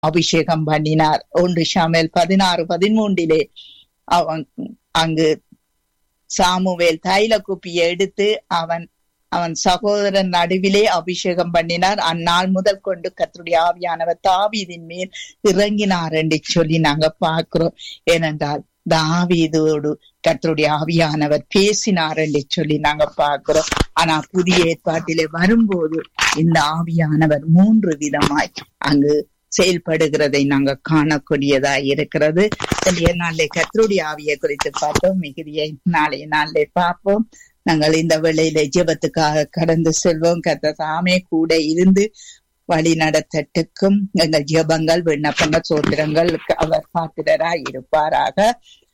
அபிஷேகம் பண்ணினார் ஒன்று ஷாமேல் பதினாறு பதிமூன்றிலே அவன் அங்கு சாமுவேல் தைல குப்பியை எடுத்து அவன் அவன் சகோதரன் நடுவிலே அபிஷேகம் பண்ணினார் அந்நாள் முதல் கொண்டு கத்தருடைய ஆவியானவர் தாவீதின் மேல் இறங்கினார் என்று சொல்லி நாங்க பார்க்கிறோம் ஏனென்றால் தாவீதோடு கத்தருடைய ஆவியானவர் பேசினார் என்று சொல்லி நாங்க பார்க்கிறோம் ஆனா புதிய ஏற்பாட்டிலே வரும்போது இந்த ஆவியானவர் மூன்று விதமாய் அங்கு செயல்படுகிறதை நாங்க காணக்கூடியதா இருக்கிறது இன்றைய நாளிலே கத்தருடைய ஆவியை குறித்து பார்த்தோம் மிகுதியை நாளைய நாளிலே பார்ப்போம் நாங்கள் இந்த வேளையில ஜெபத்துக்காக கடந்து செல்வோம் கத்த தாமே கூட இருந்து வழி நடத்தட்டுக்கும் எங்கள் ஜெபங்கள் விண்ணப்பங்கள் சோத்திரங்கள் அவர் பாத்திரராய் இருப்பாராக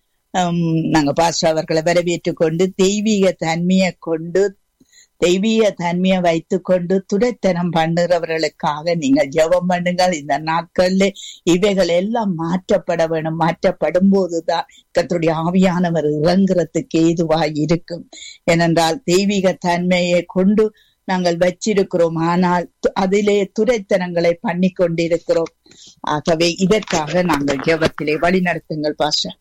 நாங்க பாஸ்டர் அவர்களை வரவேற்றுக் கொண்டு தெய்வீக தன்மையை கொண்டு தெய்வீக தன்மையை வைத்து கொண்டு துடைத்தனம் பண்ணுறவர்களுக்காக நீங்கள் ஜெபம் பண்ணுங்கள் இந்த நாட்கள்ல இவைகள் எல்லாம் மாற்றப்பட வேணும் மாற்றப்படும் போதுதான் கத்தருடைய ஆவியானவர் இறங்குறதுக்கு ஏதுவாய் இருக்கும் ஏனென்றால் தெய்வீக தன்மையை கொண்டு நாங்கள் வச்சிருக்கிறோம் ஆனால் அதிலே துரைத்தனங்களை பண்ணி கொண்டிருக்கிறோம் ஆகவே இதற்காக நாங்கள் ஜெபத்திலே வழி நடத்துங்கள் பாஸ்டர்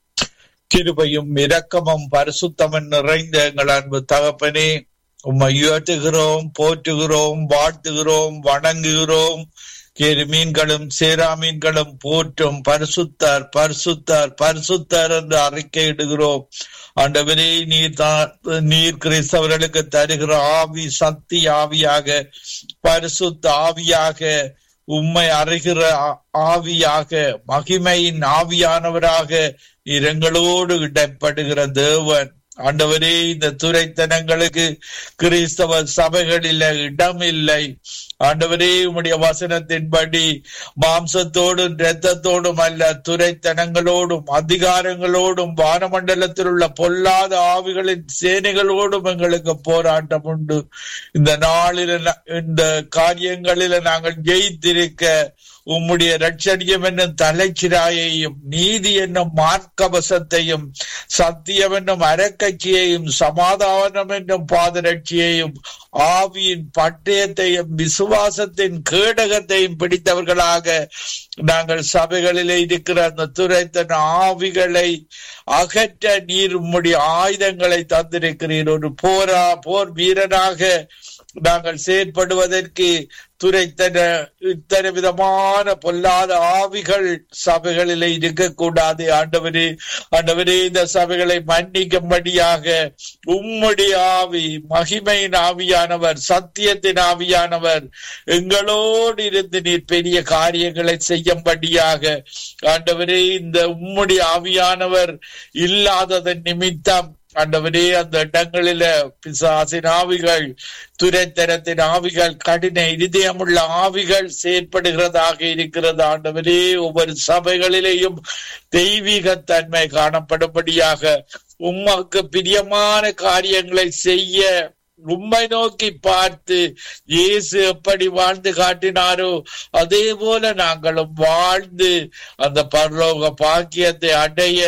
கிருபையும் இரக்கமும் பரிசுத்தமும் நிறைந்த எங்கள் அன்பு தகப்பனே உம்மை உயர்த்துகிறோம் போற்றுகிறோம் வாழ்த்துகிறோம் வணங்குகிறோம் கேரு மீன்களும் சேரா மீன்களும் போற்றும் பரிசுத்தார் பரிசுத்தார் பரிசுத்தார் என்று அறிக்கையிடுகிறோம் ஆண்டவரே நீர் தான் நீர் கிறிஸ்தவர்களுக்கு தருகிற ஆவி சக்தி ஆவியாக பரிசுத்த ஆவியாக உம்மை அறிகிற ஆவியாக மகிமையின் ஆவியானவராக இரங்களோடு இடப்படுகிற தேவன் ஆண்டவரே இந்த துறைத்தனங்களுக்கு கிறிஸ்தவ சபைகளில் இடம் இல்லை ஆண்டவரே உம்முடைய வசனத்தின்படி மாம்சத்தோடும் இரத்தத்தோடும் அல்ல துறைத்தனங்களோடும் அதிகாரங்களோடும் வானமண்டலத்தில் உள்ள பொல்லாத ஆவிகளின் சேனைகளோடும் எங்களுக்கு போராட்டம் உண்டு இந்த நாளில இந்த காரியங்களில நாங்கள் ஜெயித்திருக்க உம்முடைய ரட்சணியம் என்னும் தலைச்சிராயையும் நீதி என்னும் மார்க்கவசத்தையும் சத்தியம் என்னும் அறக்கட்சியையும் சமாதானம் என்னும் பாதரட்சியையும் ஆவியின் பட்டயத்தையும் விசுவாசத்தின் கேடகத்தையும் பிடித்தவர்களாக நாங்கள் சபைகளிலே இருக்கிற அந்த துறைத்தன் ஆவிகளை அகற்ற நீர் உம்முடைய ஆயுதங்களை தந்திருக்கிறீர் ஒரு போரா போர் வீரனாக நாங்கள் செயற்படுவதற்கு துரைத்தன இத்தனை விதமான பொல்லாத ஆவிகள் சபைகளில் இருக்கக்கூடாது ஆண்டவரே ஆண்டவரே இந்த சபைகளை மன்னிக்கும்படியாக உம்முடைய ஆவி மகிமையின் ஆவியானவர் சத்தியத்தின் ஆவியானவர் எங்களோடு இருந்து நீர் பெரிய காரியங்களை செய்யும்படியாக ஆண்டவரே இந்த உம்முடைய ஆவியானவர் இல்லாததன் நிமித்தம் ஆண்டவரே அந்த இடங்களில பிசாசின் ஆவிகள் துரைத்தனத்தின் ஆவிகள் கடின இருதயமுள்ள ஆவிகள் செயற்படுகிறதாக இருக்கிறது ஆண்டவரே ஒவ்வொரு சபைகளிலேயும் தெய்வீக தன்மை காணப்படும்படியாக உமக்கு பிரியமான காரியங்களை செய்ய உம்மை நோக்கி பார்த்து இயேசு எப்படி வாழ்ந்து காட்டினாரோ அதே போல நாங்களும் வாழ்ந்து அந்த பரலோக பாக்கியத்தை அடைய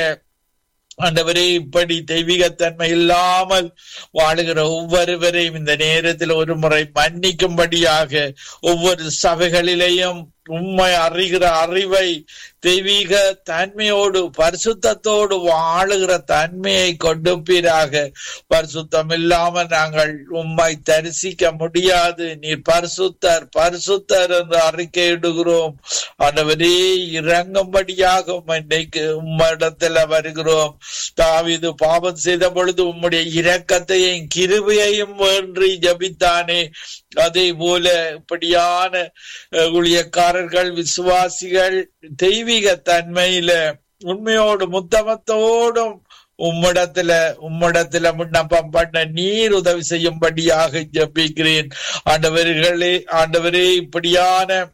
ஆண்டவரே இப்படி தெய்வீகத்தன்மை இல்லாமல் வாழுகிற ஒவ்வொருவரையும் இந்த நேரத்தில் ஒரு முறை மன்னிக்கும்படியாக ஒவ்வொரு சபைகளிலேயும் உண்மை அறிகிற அறிவை தெய்வீக தன்மையோடு பரிசுத்தத்தோடு வாழுகிற தன்மையை கொடுப்பீராக பரிசுத்தம் இல்லாமல் நாங்கள் உம்மை தரிசிக்க முடியாது நீர் பரிசுத்தர் பரிசுத்தர் என்று அறிக்கையிடுகிறோம் ஆண்டவரே இறங்கும்படியாக இன்னைக்கு உம்மிடத்துல வருகிறோம் தாவிது பாவம் செய்த பொழுது உம்முடைய இரக்கத்தையும் கிருபையையும் வேண்டி ஜபித்தானே அதே போல இப்படியான ஊழியக்காரர்கள் விசுவாசிகள் தெய்வீக தன்மையில உண்மையோடு முத்தமத்தோடும் உம்மிடத்துல உம்மிடத்துல விண்ணப்பம் பண்ண நீர் உதவி செய்யும்படியாக ஜபிக்கிறேன் ஆண்டவர்களே ஆண்டவரே இப்படியான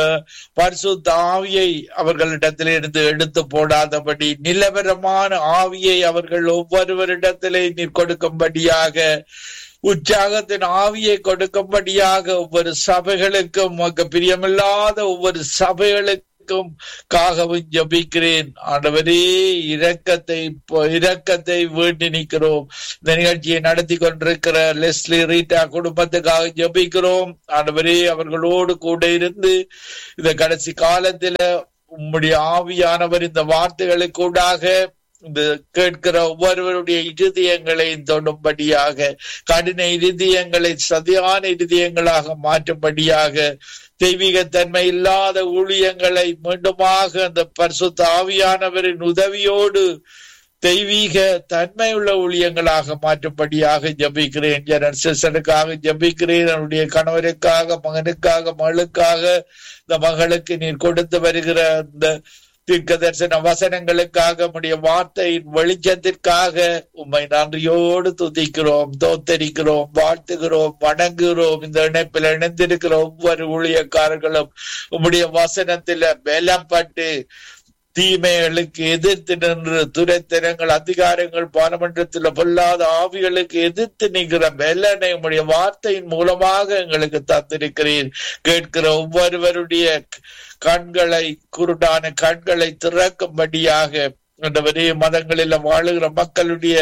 பரிசுத்த ஆவியை அவர்களிடத்திலே இருந்து எடுத்து போடாதபடி நிலவரமான ஆவியை அவர்கள் ஒவ்வொருவரிடத்திலே நீர் கொடுக்கும்படியாக உற்சாகத்தின் ஆவியை கொடுக்கும்படியாக ஒவ்வொரு சபைகளுக்கும் பிரியமில்லாத ஒவ்வொரு சபைகளுக்கும் ஒவ்வொருவருக்கும் காகவும் ஜபிக்கிறேன் ஆண்டவரே இரக்கத்தை இரக்கத்தை வேண்டி நிற்கிறோம் இந்த நிகழ்ச்சியை நடத்தி கொண்டிருக்கிற லெஸ்லி ரீட்டா குடும்பத்துக்காக ஜபிக்கிறோம் ஆண்டவரே அவர்களோடு கூட இருந்து இந்த கடைசி காலத்துல உம்முடைய ஆவியானவர் இந்த வார்த்தைகளுக்கூடாக இந்த கேட்கிற ஒவ்வொருவருடைய இருதயங்களை தொடும்படியாக கடின இருதயங்களை சதியான இருதயங்களாக மாற்றும்படியாக தெய்வீக தன்மை இல்லாத ஊழியங்களை மீண்டுமாக அந்த பரிசுத்த ஆவியானவரின் உதவியோடு தெய்வீக தன்மையுள்ள ஊழியங்களாக மாற்றும்படியாக ஜபிக்கிறேன் ஜெனரல் சிஸ்டனுக்காக ஜபிக்கிறேன் அவருடைய கணவருக்காக மகனுக்காக மகளுக்காக இந்த மகளுக்கு நீர் கொடுத்து வருகிற இந்த தீர்க்க தரிசன வசனங்களுக்காக உடைய வார்த்தையின் வெளிச்சத்திற்காக உம்மை நன்றியோடு துதிக்கிறோம் தோத்தரிக்கிறோம் வாழ்த்துகிறோம் வணங்குகிறோம் இந்த இணைப்பில் இணைந்திருக்கிற ஒவ்வொரு ஊழியக்காரர்களும் உம்முடைய வசனத்தில பலப்பட்டு தீமைகளுக்கு எதிர்த்து நின்று துரைத்திரங்கள் அதிகாரங்கள் பாராளுமன்றத்தில் பொல்லாத ஆவிகளுக்கு எதிர்த்து நிற்கிற வெள்ளனை உடைய வார்த்தையின் மூலமாக எங்களுக்கு தந்திருக்கிறீர் கேட்கிற ஒவ்வொருவருடைய கண்களை குருடான கண்களை திறக்கும்படியாக ஆண்டவரே மதங்களில் வாழுகிற மக்களுடைய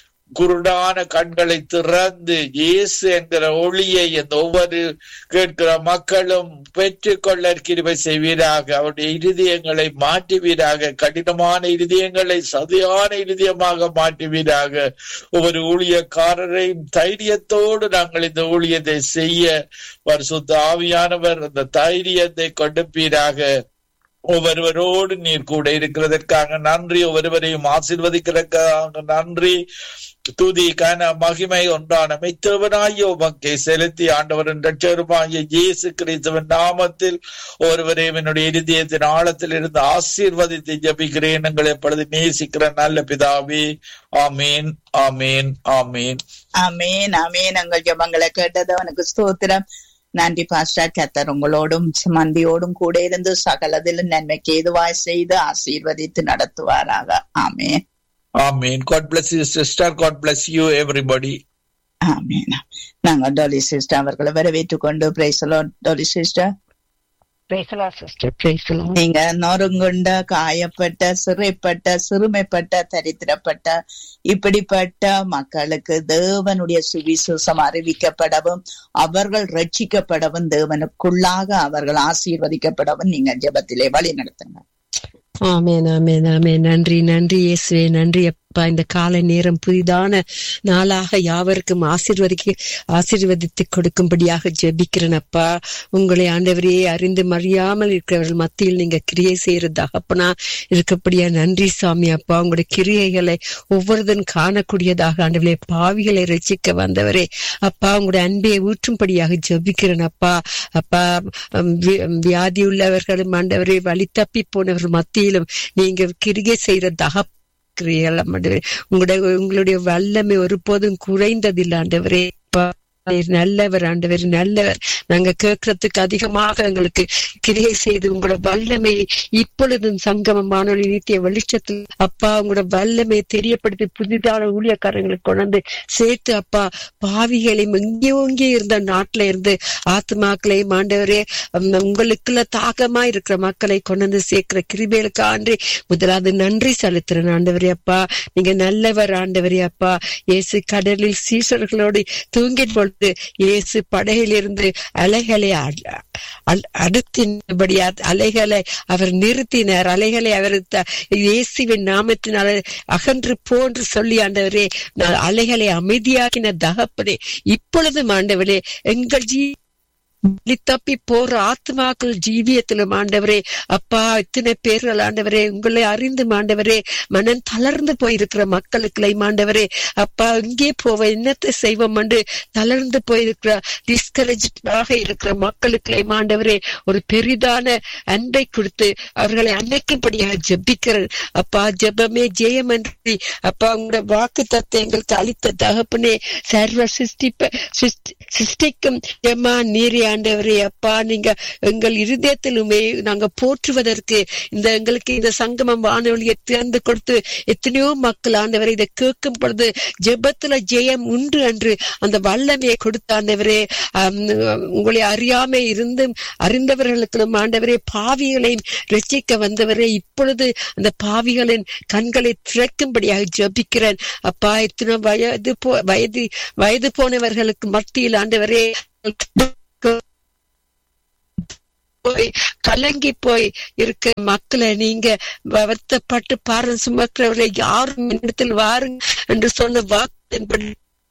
குருடான கண்களை திறந்து இயேசு என்கிற ஒளியை இந்த ஒவ்வொரு கேட்கிற மக்களும் பெற்றுக்கொள்ள கிருபை செய்வீராக அவருடைய இருதயங்களை மாற்றுவீராக கடினமான இருதயங்களை சதியான இருதயமாக மாற்றுவீராக ஒவ்வொரு ஊழியக்காரரையும் தைரியத்தோடு நாங்கள் இந்த ஊழியத்தை செய்ய பரிசுத்த ஆவியானவர் அந்த தைரியத்தை கொடுப்பீராக ஒவ்வொருவரோடு நீர் கூட இருக்கிறதற்காக நன்றி ஒவ்வொருவரையும் ஆசிர்வதிக்கிறதுக்காக நன்றி துதி கன மகிமை ஒன்றான மெத்தவனாய உமக்கை செலுத்தி ஆண்டவரின் ரட்சருமாய இயேசு கிறிஸ்துவின் நாமத்தில் ஒருவரையும் என்னுடைய இருதயத்தின் ஆழத்தில் இருந்து ஆசீர்வதித்து ஜபிக்கிறேன் எங்களை எப்பொழுது நேசிக்கிற நல்ல பிதாவே ஆமீன் ஆமீன் ஆமீன் அமேன் அமேன் எங்கள் ஜபங்களை கேட்டது அவனுக்கு ஸ்தோத்திரம் நன்றி பாஸ்டர் கத்தர் உங்களோடும் மந்தியோடும் கூட இருந்து சகலதிலும் நன்மைக்கு ஏதுவாய் செய்து ஆசீர்வதித்து நடத்துவாராக ஆமேன் ஆமீன் God bless you sister God bless you everybody ஆமேன் நாங்க டொலி சிஸ்டர் அவர்களை வரவேற்றுக் கொண்டு பிரைசலோ டொலி சிஸ்டர் நீங்க நொறுங்குண்ட காயப்பட்ட சிறைப்பட்ட சிறுமைப்பட்ட தரித்திரப்பட்ட இப்படிப்பட்ட மக்களுக்கு தேவனுடைய சுவிசேஷம் அறிவிக்கப்படவும் அவர்கள் ரட்சிக்கப்படவும் தேவனுக்குள்ளாக அவர்கள் ஆசீர்வதிக்கப்படவும் நீங்க ஜெபத்திலே வழி நடத்துங்க ஆமேன் ஆமேன் ஆமேன் நன்றி நன்றி இயேசுவே நன்றி அப்பா இந்த கால நேரம் புதிதான நாளாக யாவருக்கும் ஆசீர்வதிக்க ஆசீர்வதித்து கொடுக்கும்படியாக ஜெபிக்கிறேன் அப்பா உங்களை ஆண்டவரையே அறிந்து மறியாமல் இருக்கிறவர்கள் மத்தியில் நீங்க கிரியை செய்யறதாக அப்பனா இருக்கப்படியா நன்றி சாமி அப்பா உங்களுடைய கிரியைகளை ஒவ்வொருதன் காணக்கூடியதாக ஆண்டவரே பாவிகளை ரசிக்க வந்தவரே அப்பா உங்களுடைய அன்பையை ஊற்றும்படியாக ஜெபிக்கிறேன் அப்பா அப்பா வியாதி உள்ளவர்களும் ஆண்டவரே வழி தப்பி போனவர்கள் மத்தியிலும் நீங்க கிரிகை செய்யறதாக உங்களுடைய உங்களுடைய வல்லமை ஒருபோதும் குறைந்ததில்லை ஆண்டவரே நல்லவர் ஆண்டவர் நல்லவர் நாங்க கேட்கறதுக்கு அதிகமாக எங்களுக்கு கிரியை செய்து உங்களோட வல்லமை இப்பொழுதும் சங்கமமான நித்திய வெளிச்சத்தில் அப்பா உங்களோட வல்லமை தெரியப்படுத்தி புதிதான ஊழியக்காரங்களுக்கு கொண்டு சேர்த்து அப்பா பாவிகளையும் எங்கே எங்கே இருந்த நாட்டுல இருந்து ஆத்மாக்களையும் ஆண்டவரே உங்களுக்குள்ள தாகமா இருக்கிற மக்களை கொண்டு வந்து சேர்க்கிற கிருபைகளுக்கு ஆண்டு முதலாவது நன்றி செலுத்துறேன் ஆண்டவரே அப்பா நீங்க நல்லவர் ஆண்டவரே அப்பா இயேசு கடலில் சீசர்களோடு தூங்கி பொழுது இயேசு படகிலிருந்து அலைகளை அடுத்தினபடியா அலைகளை அவர் நிறுத்தினார் அலைகளை அவர் இயேசுவின் நாமத்தினால அகன்று போன்று சொல்லி ஆண்டவரே அலைகளை அமைதியாக்கின தகப்பனே இப்பொழுதும் ஆண்டவரே எங்கள் ஜீ தப்பி போற ஆத்மாக்கள் ஜீவியத்திலும் ஆண்டவரே அப்பா இத்தனை பேர்கள் ஆண்டவரே உங்களை அறிந்து ஆண்டவரே மனம் தளர்ந்து போயிருக்கிற மக்களுக்கு ஆண்டவரே அப்பா இங்கே போவ என்னத்தை செய்வோம் என்று தளர்ந்து போயிருக்கிற டிஸ்கரேஜாக இருக்கிற மக்களுக்கு ஆண்டவரே ஒரு பெரிதான அன்பை கொடுத்து அவர்களை அன்னைக்கும்படியாக ஜெபிக்கிற அப்பா ஜெபமே ஜெயம் என்று அப்பா உங்களோட வாக்கு தத்தை எங்களுக்கு அளித்த தகப்பனே சர்வ சிருஷ்டிப்ப சிருஷ்டிக்கும் ஜெமா நீரே ஆண்டவரே அப்பா நீங்க எங்கள் இருதயத்திலுமே நாங்க போற்றுவதற்கு இந்த எங்களுக்கு இந்த சங்கமம் வானொலியை திறந்து கொடுத்து எத்தனையோ மக்கள் ஆண்டவரை இதை கேட்கும் பொழுது ஜெபத்துல ஜெயம் உண்டு என்று அந்த வல்லமையை கொடுத்த ஆண்டவரே ஆம், உங்களை அறியாம இருந்தும் அறிந்தவர்களுக்கும் ஆண்டவரே பாவிகளையும் ரட்சிக்க வந்தவரே இப்பொழுது அந்த பாவிகளின் கண்களை திறக்கும்படியாக ஜெபிக்கிறேன் அப்பா எத்தனை வயது போ வயது வயது போனவர்களுக்கு மத்தியில் ஆண்டவரே போய் கலங்கி போய் இருக்க மக்களை நீங்க வருத்தப்பட்டு பாரம் சுமக்கிறவர்களை யாரும் என்னிடத்தில் வாருங்க என்று சொன்ன வாக்கின்படி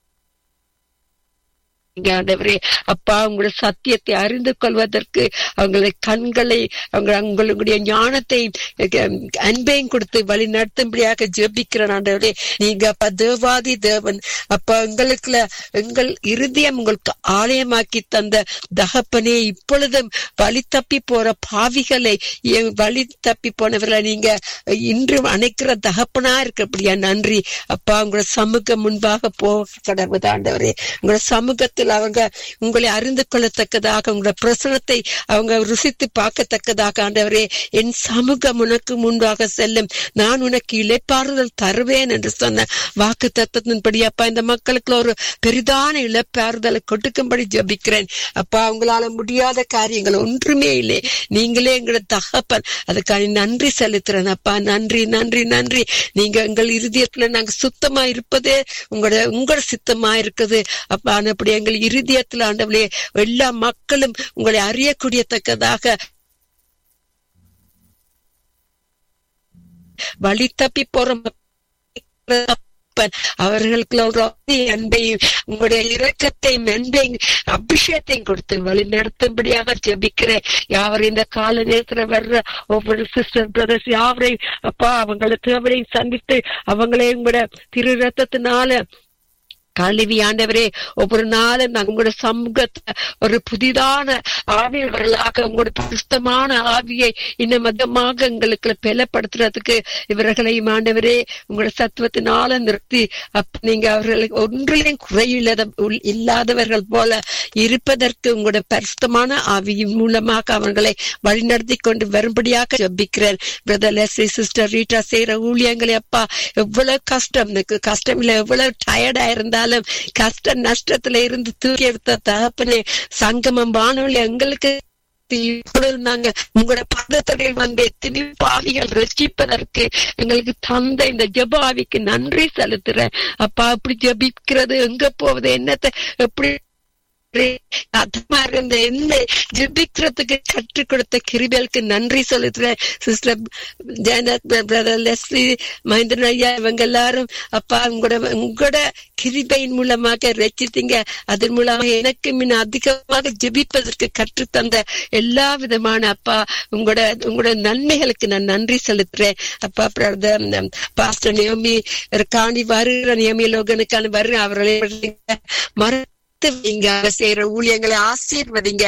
நீங்க ஆண்டவரே அப்பா உங்களுடைய சத்தியத்தை அறிந்து கொள்வதற்கு அவங்களுடைய கண்களை அவங்க உங்களுடைய ஞானத்தை அஹ், அன்பையும் கொடுத்து வழி நடத்தும்படியாக ஜெபிக்கிறேன் ஆண்டவரே நீங்க அப்பா தேவாதி தேவன் அப்பா எங்களுக்குள்ள எங்கள் இருதயம் உங்களுக்கு ஆலயமாக்கி தந்த தகப்பனே இப்பொழுதும் வழி தப்பி போற பாவிகளை எ- வழி தப்பி போனவர்களை நீங்க இன்றும் அணைக்கிற தகப்பனா இருக்கிறபடியா நன்றி அப்பா உங்களோட சமூகம் முன்பாக போக கடவுது ஆண்டவரே உங்களோட சமூகத்தில் அவங்க உங்களை அறிந்து கொள்ளத்தக்கதாக உங்களோட பிரசனத்தை அவங்க ருசித்து பார்க்கத்தக்கதாக ஆண்டவரே என் சமூகம் உனக்கு முன்பாக செல்லும் நான் உனக்கு இளைப்பாறுதல் தருவேன் என்று சொன்ன வாக்கு தத்துவத்தின்படி அப்பா இந்த மக்களுக்கு ஒரு பெரிதான இழப்பாறுதலை கொடுக்கும்படி ஜபிக்கிறேன் அப்பா உங்களால முடியாத காரியங்கள் ஒன்றுமே இல்லை நீங்களே எங்களோட தகப்பன் அதுக்காக நன்றி செலுத்துறேன் அப்பா நன்றி நன்றி நன்றி நீங்க எங்கள் இருதயத்துல நாங்க சுத்தமா இருப்பதே உங்களோட உங்களோட சித்தமா இருக்குது அப்பா அப்படி எங்கள் இருதயத்துல ஆண்டவளே எல்லா மக்களும் உங்களை அறியக்கூடியத்தக்கதாக வழி தப்பி போற மக்கள் அவர்களுக்கு ஒரு அதி அன்பையும் உங்களுடைய இரக்கத்தையும் அன்பையும் அபிஷேகத்தையும் கொடுத்து வழி நடத்தும்படியாக ஜெபிக்கிறேன் யாவர் இந்த கால நேரத்துல வர்ற ஒவ்வொரு சிஸ்டர் பிரதர்ஸ் யாவரையும் அப்பா அவங்களை தேவரையும் சந்தித்து அவங்களே உங்களோட திரு ரத்தத்தினால கழுவி ஆண்டவரே ஒவ்வொரு நாளும் நாங்க உங்களோட சமூகத்தை ஒரு புதிதான ஆவியவர்களாக உங்களோட சுத்தமான ஆவியை இன்னும் மதமாக எங்களுக்கு பலப்படுத்துறதுக்கு இவர்களையும் ஆண்டவரே உங்களோட சத்துவத்தினால நிறுத்தி அப்ப நீங்க அவர்களுக்கு ஒன்றிலையும் குறையில்லாத உள்- இல்லாதவர்கள் போல இருப்பதற்கு உங்களோட பரிசுத்தமான ஆவியின் மூலமாக அவர்களை வழிநடத்தி கொண்டு வரும்படியாக ஜபிக்கிறேன் பிரதர் லெஸ்லி சிஸ்டர் ரீட்டா செய்யற ஊழியங்களே அப்பா எவ்வளவு கஷ்டம் எனக்கு கஷ்டம் இல்ல எவ்வளவு டயர்டா இருந்தாலும் கஷ்ட நஷ்டத்துல இருந்து தூக்கி எடுத்த தகப்பனே சங்கமம் வானொலி எங்களுக்கு இப்பொழுது நாங்க உங்களோட பதத்தடையில் வந்த எத்தனை பாவிகள் ரசிப்பதற்கு எங்களுக்கு தந்த இந்த ஜபாவிக்கு நன்றி செலுத்துறேன் அப்பா அப்படி ஜபிக்கிறது எங்க போவது என்னத்தை எப்படி அதமா இருந்த என்ன ஜெபிக்கிறதுக்கு கற்றுக் கொடுத்த கிருபேலுக்கு நன்றி சொல்லுறேன் sister Jayanath brother Leslie Mahendran ஐயா இவங்க எல்லாரும் அப்பா உங்களோட உங்களோட கிருபையின் மூலமாக ரச்சித்தீங்க அதன் மூலமாக எனக்கு முன்ன அதிகமாக ஜெபிப்பதற்கு கற்றுத்தந்த எல்லா விதமான அப்பா உங்களோட உங்களோட நன்மைகளுக்கு நான் நன்றி செலுத்துறேன் அப்பா பிரதர் பாஸ்டர் நியமி காணி வருகிற நியமி லோகனுக்கான வரு அவர்களை மறு வைங்க அவர் செய்யற ஊழியங்களை ஆசீர்வதிங்க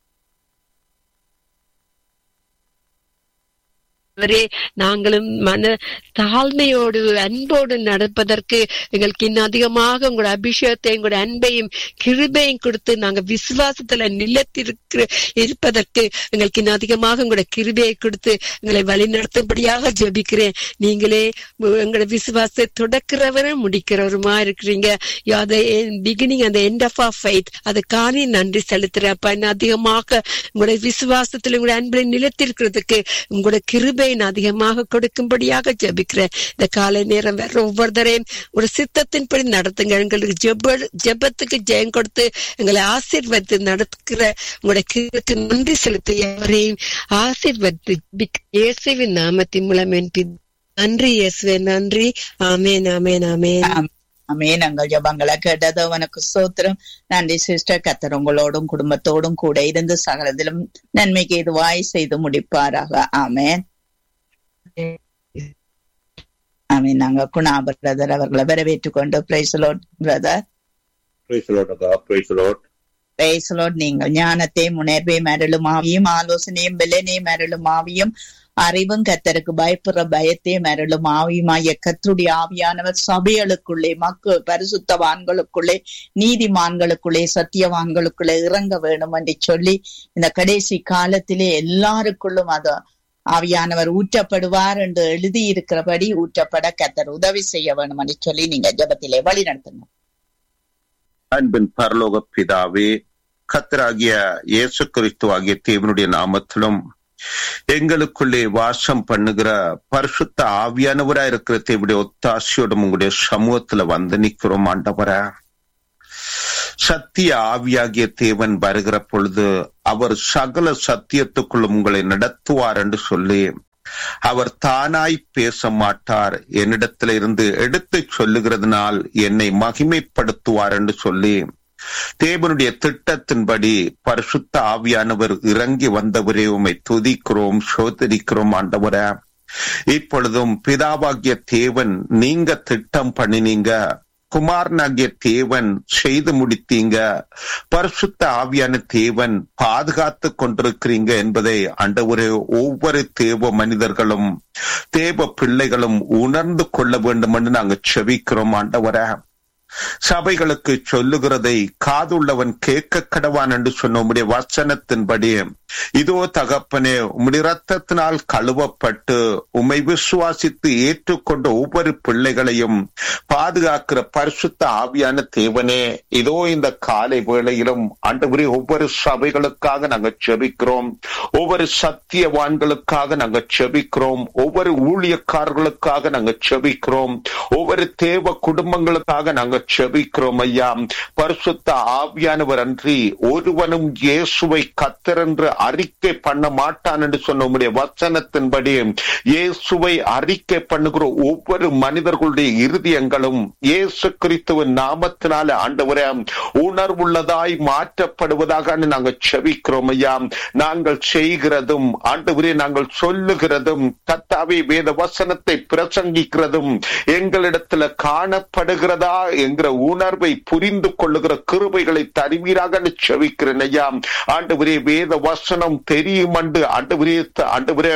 அவரே நாங்களும் மன தாழ்மையோடு அன்போடு நடப்பதற்கு எங்களுக்கு இன்னும் அதிகமாக உங்களோட அபிஷேகத்தை உங்களோட அன்பையும் கிருபையும் கொடுத்து நாங்க விசுவாசத்துல நிலத்திருக்கிற இருப்பதற்கு எங்களுக்கு இன்னும் அதிகமாக உங்களோட கிருபையை கொடுத்து எங்களை வழிநடத்தும்படியாக ஜெபிக்கிறேன் நீங்களே எங்களோட விசுவாசத்தை தொடக்கிறவரும் முடிக்கிறவருமா இருக்கிறீங்க பிகினிங் அந்த எண்ட் ஆஃப் ஆஃப் ஃபைட் அதுக்கான நன்றி செலுத்துறேன் அப்ப இன்னும் அதிகமாக உங்களோட விசுவாசத்துல உங்களோட அன்பை நிலத்திருக்கிறதுக்கு உங்களோட கிருபை அதிகமாக கொடுக்கும்படியாக ஜெபிக்கிறேன் இந்த காலை நேரம் வேற ஒவ்வொருத்தரையும் ஒரு சித்தத்தின்படி நடத்துங்க எங்களுக்கு ஜெப ஜெபத்துக்கு ஜெயம் கொடுத்து எங்களை ஆசீர்வதித்து நடத்துகிற உங்களுடைய கிருக்கு நன்றி செலுத்தி எவரையும் ஆசீர்வதித்து ஜெபிக்க இயேசுவின் நாமத்தின் மூலம் என் பிதா. நன்றி இயேசுவே நன்றி ஆமேன் ஆமேன் ஆமேன் அமே நாங்கள் ஜபங்களை கேட்டது உனக்கு சோத்திரம் நன்றி சிஸ்டர் கத்தர் உங்களோடும் குடும்பத்தோடும் கூட இருந்து சகலத்திலும் நன்மைக்கு இதுவாய் செய்து முடிப்பாராக ஆமேன் ஆமீன் நாங்க குணா பிரதர் அவர்களை வரவேற்றுக் கொண்டு praise brother Praise the Lord, God. Praise the Lord. பேசலோட் நீங்கள் ஞானத்தையும் உணர்வையும் அருளும் ஆவியும் ஆலோசனையும் விலனையும் அருளும் ஆவியும் அறிவும் கத்தருக்கு பயப்படுற பயத்தையும் அருளும் ஆவியுமாய கத்தருடைய ஆவியானவர் சபைகளுக்குள்ளே மக்கள் பரிசுத்தவான்களுக்குள்ளே நீதிமான்களுக்குள்ளே சத்தியவான்களுக்குள்ளே இறங்க வேணும் என்று சொல்லி இந்த கடைசி காலத்திலே எல்லாருக்குள்ளும் அது ஆவியானவர் ஊற்றப்படுவார் என்று எழுதி இருக்கிறபடி ஊற்றப்பட கத்தர் உதவி செய்ய வேணும் என்று சொல்லி நீங்க ஜபத்திலே வழி நடத்தணும் அன்பின் பரலோக பிதாவே கத்தராகிய இயேசு கிறிஸ்து ஆகிய தேவனுடைய நாமத்திலும் எங்களுக்குள்ளே வாசம் பண்ணுகிற பரிசுத்த ஆவியானவரா இருக்கிற தேவனுடைய ஒத்தாசியோடும் உங்களுடைய சமூகத்துல வந்து நிக்கிறோம் ஆண்டவர சத்திய ஆவியாகிய தேவன் வருகிற பொழுது அவர் சகல சத்தியத்துக்குள்ளும் உங்களை நடத்துவார் என்று சொல்லி அவர் தானாய் பேச மாட்டார் என்னிடத்துல இருந்து எடுத்து சொல்லுகிறதுனால் என்னை மகிமைப்படுத்துவார் என்று சொல்லி தேவனுடைய திட்டத்தின்படி பரிசுத்த ஆவியானவர் இறங்கி வந்தவரே உமை துதிக்கிறோம் சோதரிக்கிறோம் ஆண்டவர இப்பொழுதும் பிதாவாகிய தேவன் நீங்க திட்டம் பண்ணினீங்க குமாரனாகிய தேவன் செய்து முடித்தீங்க பரிசுத்த ஆவியான தேவன் பாதுகாத்து கொண்டிருக்கிறீங்க என்பதை அண்டவரே ஒவ்வொரு தேவ மனிதர்களும் தேவ பிள்ளைகளும் உணர்ந்து கொள்ள வேண்டும் என்று நாங்க செவிக்கிறோம் ஆண்டவர சபைகளுக்கு சொல்லுகிறதை காதுள்ளவன் கேட்க கடவான் என்று சொன்ன உம்முடைய வசனத்தின்படி இதோ தகப்பனே உம்முடைய ரத்தத்தினால் கழுவப்பட்டு உம்மை விசுவாசித்து ஏற்றுக்கொண்ட ஒவ்வொரு பிள்ளைகளையும் பாதுகாக்கிற பரிசுத்த ஆவியான தேவனே இதோ இந்த காலை வேளையிலும் ஆண்டவரே ஒவ்வொரு சபைகளுக்காக நாங்க செபிக்கிறோம் ஒவ்வொரு சத்தியவான்களுக்காக நாங்க செபிக்கிறோம் ஒவ்வொரு ஊழியக்காரர்களுக்காக நாங்க செபிக்கிறோம் ஒவ்வொரு தேவ குடும்பங்களுக்காக நாங்க செபிக்கிறோம் ஐயா பரிசுத்த ஆவியானவர் அன்றி ஒருவனும் இயேசுவை கத்தர் என்று அறிக்கை பண்ண மாட்டான் என்று சொன்ன உம்முடைய வசனத்தின்படி இயேசுவை அறிக்கை பண்ணுகிற ஒவ்வொரு மனிதர்களுடைய இருதயங்களும் இயேசு கிறிஸ்துவின் நாமத்தினால ஆண்டவரே உணர்வுள்ளதாய் மாற்றப்படுவதாக நாங்கள் செபிக்கிறோம் ஐயா நாங்கள் செய்கிறதும் ஆண்டவரே நாங்கள் சொல்லுகிறதும் கத்தாவே வேத வசனத்தை பிரசங்கிக்கிறதும் எங்களிடத்துல காணப்படுகிறதா என்கிற உணர்வை புரிந்து கொள்ளுகிற கிருபைகளை தருவீராக செவிக்கிறேன் ஐயா ஆண்டவரே வேத வசனம் தெரியும் அண்டு ஆண்டவரே ஆண்டவரே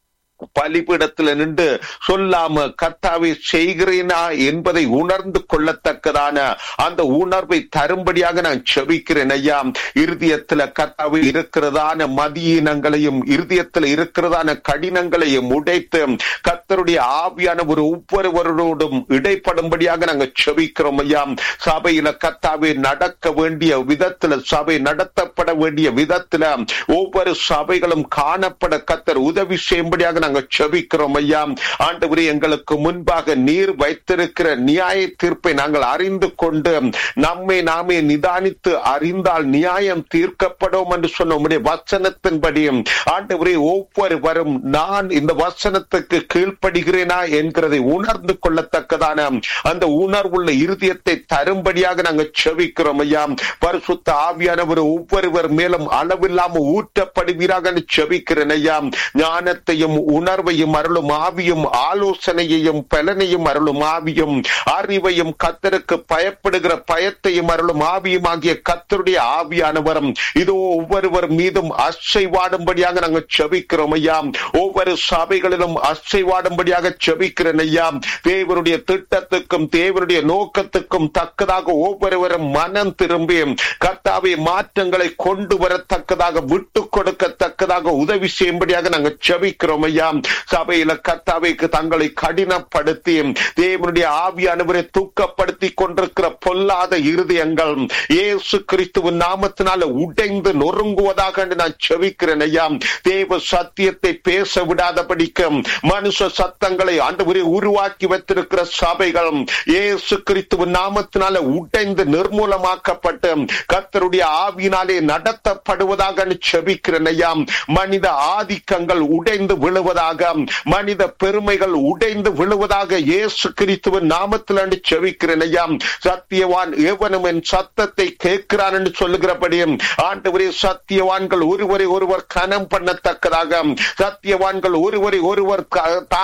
பலிபீடத்துல நின்று சொல்லாம கர்த்தாவை செய்கிறேனா என்பதை உணர்ந்து கொள்ளத்தக்கதான அந்த உணர்வை தரும்படியாக நான் செபிக்கிறேன் ஐயா இருதயத்துல கர்த்தாவை இருக்கிறதான மதியினங்களையும் இருதயத்துல இருக்கிறதான கடினங்களையும் உடைத்து கர்த்தருடைய ஆவியான ஒரு ஒவ்வொருவரோடும் இடைப்படும்படியாக நாங்க செபிக்கிறோம் ஐயா சபையில கர்த்தாவை நடக்க வேண்டிய விதத்துல சபை நடத்தப்பட வேண்டிய விதத்துல ஒவ்வொரு சபைகளும் காணப்பட கத்தர் உதவி செய்யும்படியாக நாங்க செபிக்கிறோம் ஐயா ஆண்டவரே எங்களுக்கு முன்பாக நீர் வைத்திருக்கிற நியாய தீர்ப்பை நாங்கள் அறிந்து கொண்டு நம்மை நாமே நிதானித்து அறிந்தால் நியாயம் தீர்க்கப்படும் என்று சொன்ன உடைய வசனத்தின்படியும் ஆண்டவரே ஒவ்வொருவரும் நான் இந்த வசனத்துக்கு கீழ்ப்படுகிறேனா என்கிறதை உணர்ந்து கொள்ளத்தக்கதான அந்த உணர்வுள்ள இருதயத்தை தரும்படியாக நாங்கள் செவிக்கிறோம் ஐயா பரிசுத்த ஆவியானவர் ஒவ்வொருவர் மேலும் அளவில்லாம ஊற்றப்படுவீராக செவிக்கிறேன் ஐயா ஞானத்தையும் உணர்வையும் அருளும் ஆவியும் ஆலோசனையையும் பலனையும் அருளும் ஆவியும் அறிவையும் கத்தருக்கு பயப்படுகிற பயத்தையும் அருளும் ஆவியும் ஆகிய கத்தருடைய ஆவியானவரும் இதோ ஒவ்வொருவர் மீதும் அசைவாடும்படியாக நாங்கள் செபிக்கிறோம் ஐயா ஒவ்வொரு சபைகளிலும் அசைவாடும்படியாக செபிக்கிறேன் ஐயா தேவனுடைய திட்டத்துக்கும் தேவனுடைய நோக்கத்துக்கும் தக்கதாக ஒவ்வொருவரும் மனம் திரும்பி கர்த்தாவை மாற்றங்களை கொண்டு வரத்தக்கதாக விட்டு கொடுக்கத்தக்கதாக உதவி செய்யும்படியாக நாங்கள் செபிக்கிறோம் ஐயா சபையில கர்த்தாவைக்கு தங்களை கடினப்படுத்தி தேவனுடைய ஆவியானவரை தூக்கப்படுத்தி கொண்டிருக்கிற பொல்லாத இருதயங்கள் இயேசு கிறிஸ்துவின் நாமத்தினால உடைந்து நொறுங்குவதாக நான் செவிக்கிறேன் ஐயா தேவ சத்தியத்தை பேச விடாதபடிக்கு மனுஷ சத்தங்களை ஆண்டவரை உருவாக்கி வைத்திருக்கிற சபைகள் இயேசு கிறிஸ்துவின் நாமத்தினால உடைந்து நிர்மூலமாக்கப்பட்டு கர்த்தருடைய ஆவியினாலே நடத்தப்படுவதாக செபிக்கிறேன் ஐயா மனித ஆதிக்கங்கள் உடைந்து விழுவதாக மனித பெருமைகள் உடைந்து விழுவதாக இயேசு கிறிஸ்துவின் நாமத்தில் என்று செவிக்கிறேன் ஐயா சத்தியவான் எவனும் என் சத்தத்தை கேட்கிறான் என்று சொல்லுகிறபடியும் ஆண்டவரே சத்தியவான்கள் ஒருவரை ஒருவர் கனம் பண்ணத்தக்கதாக சத்தியவான்கள் ஒருவரை ஒருவர் தாங்க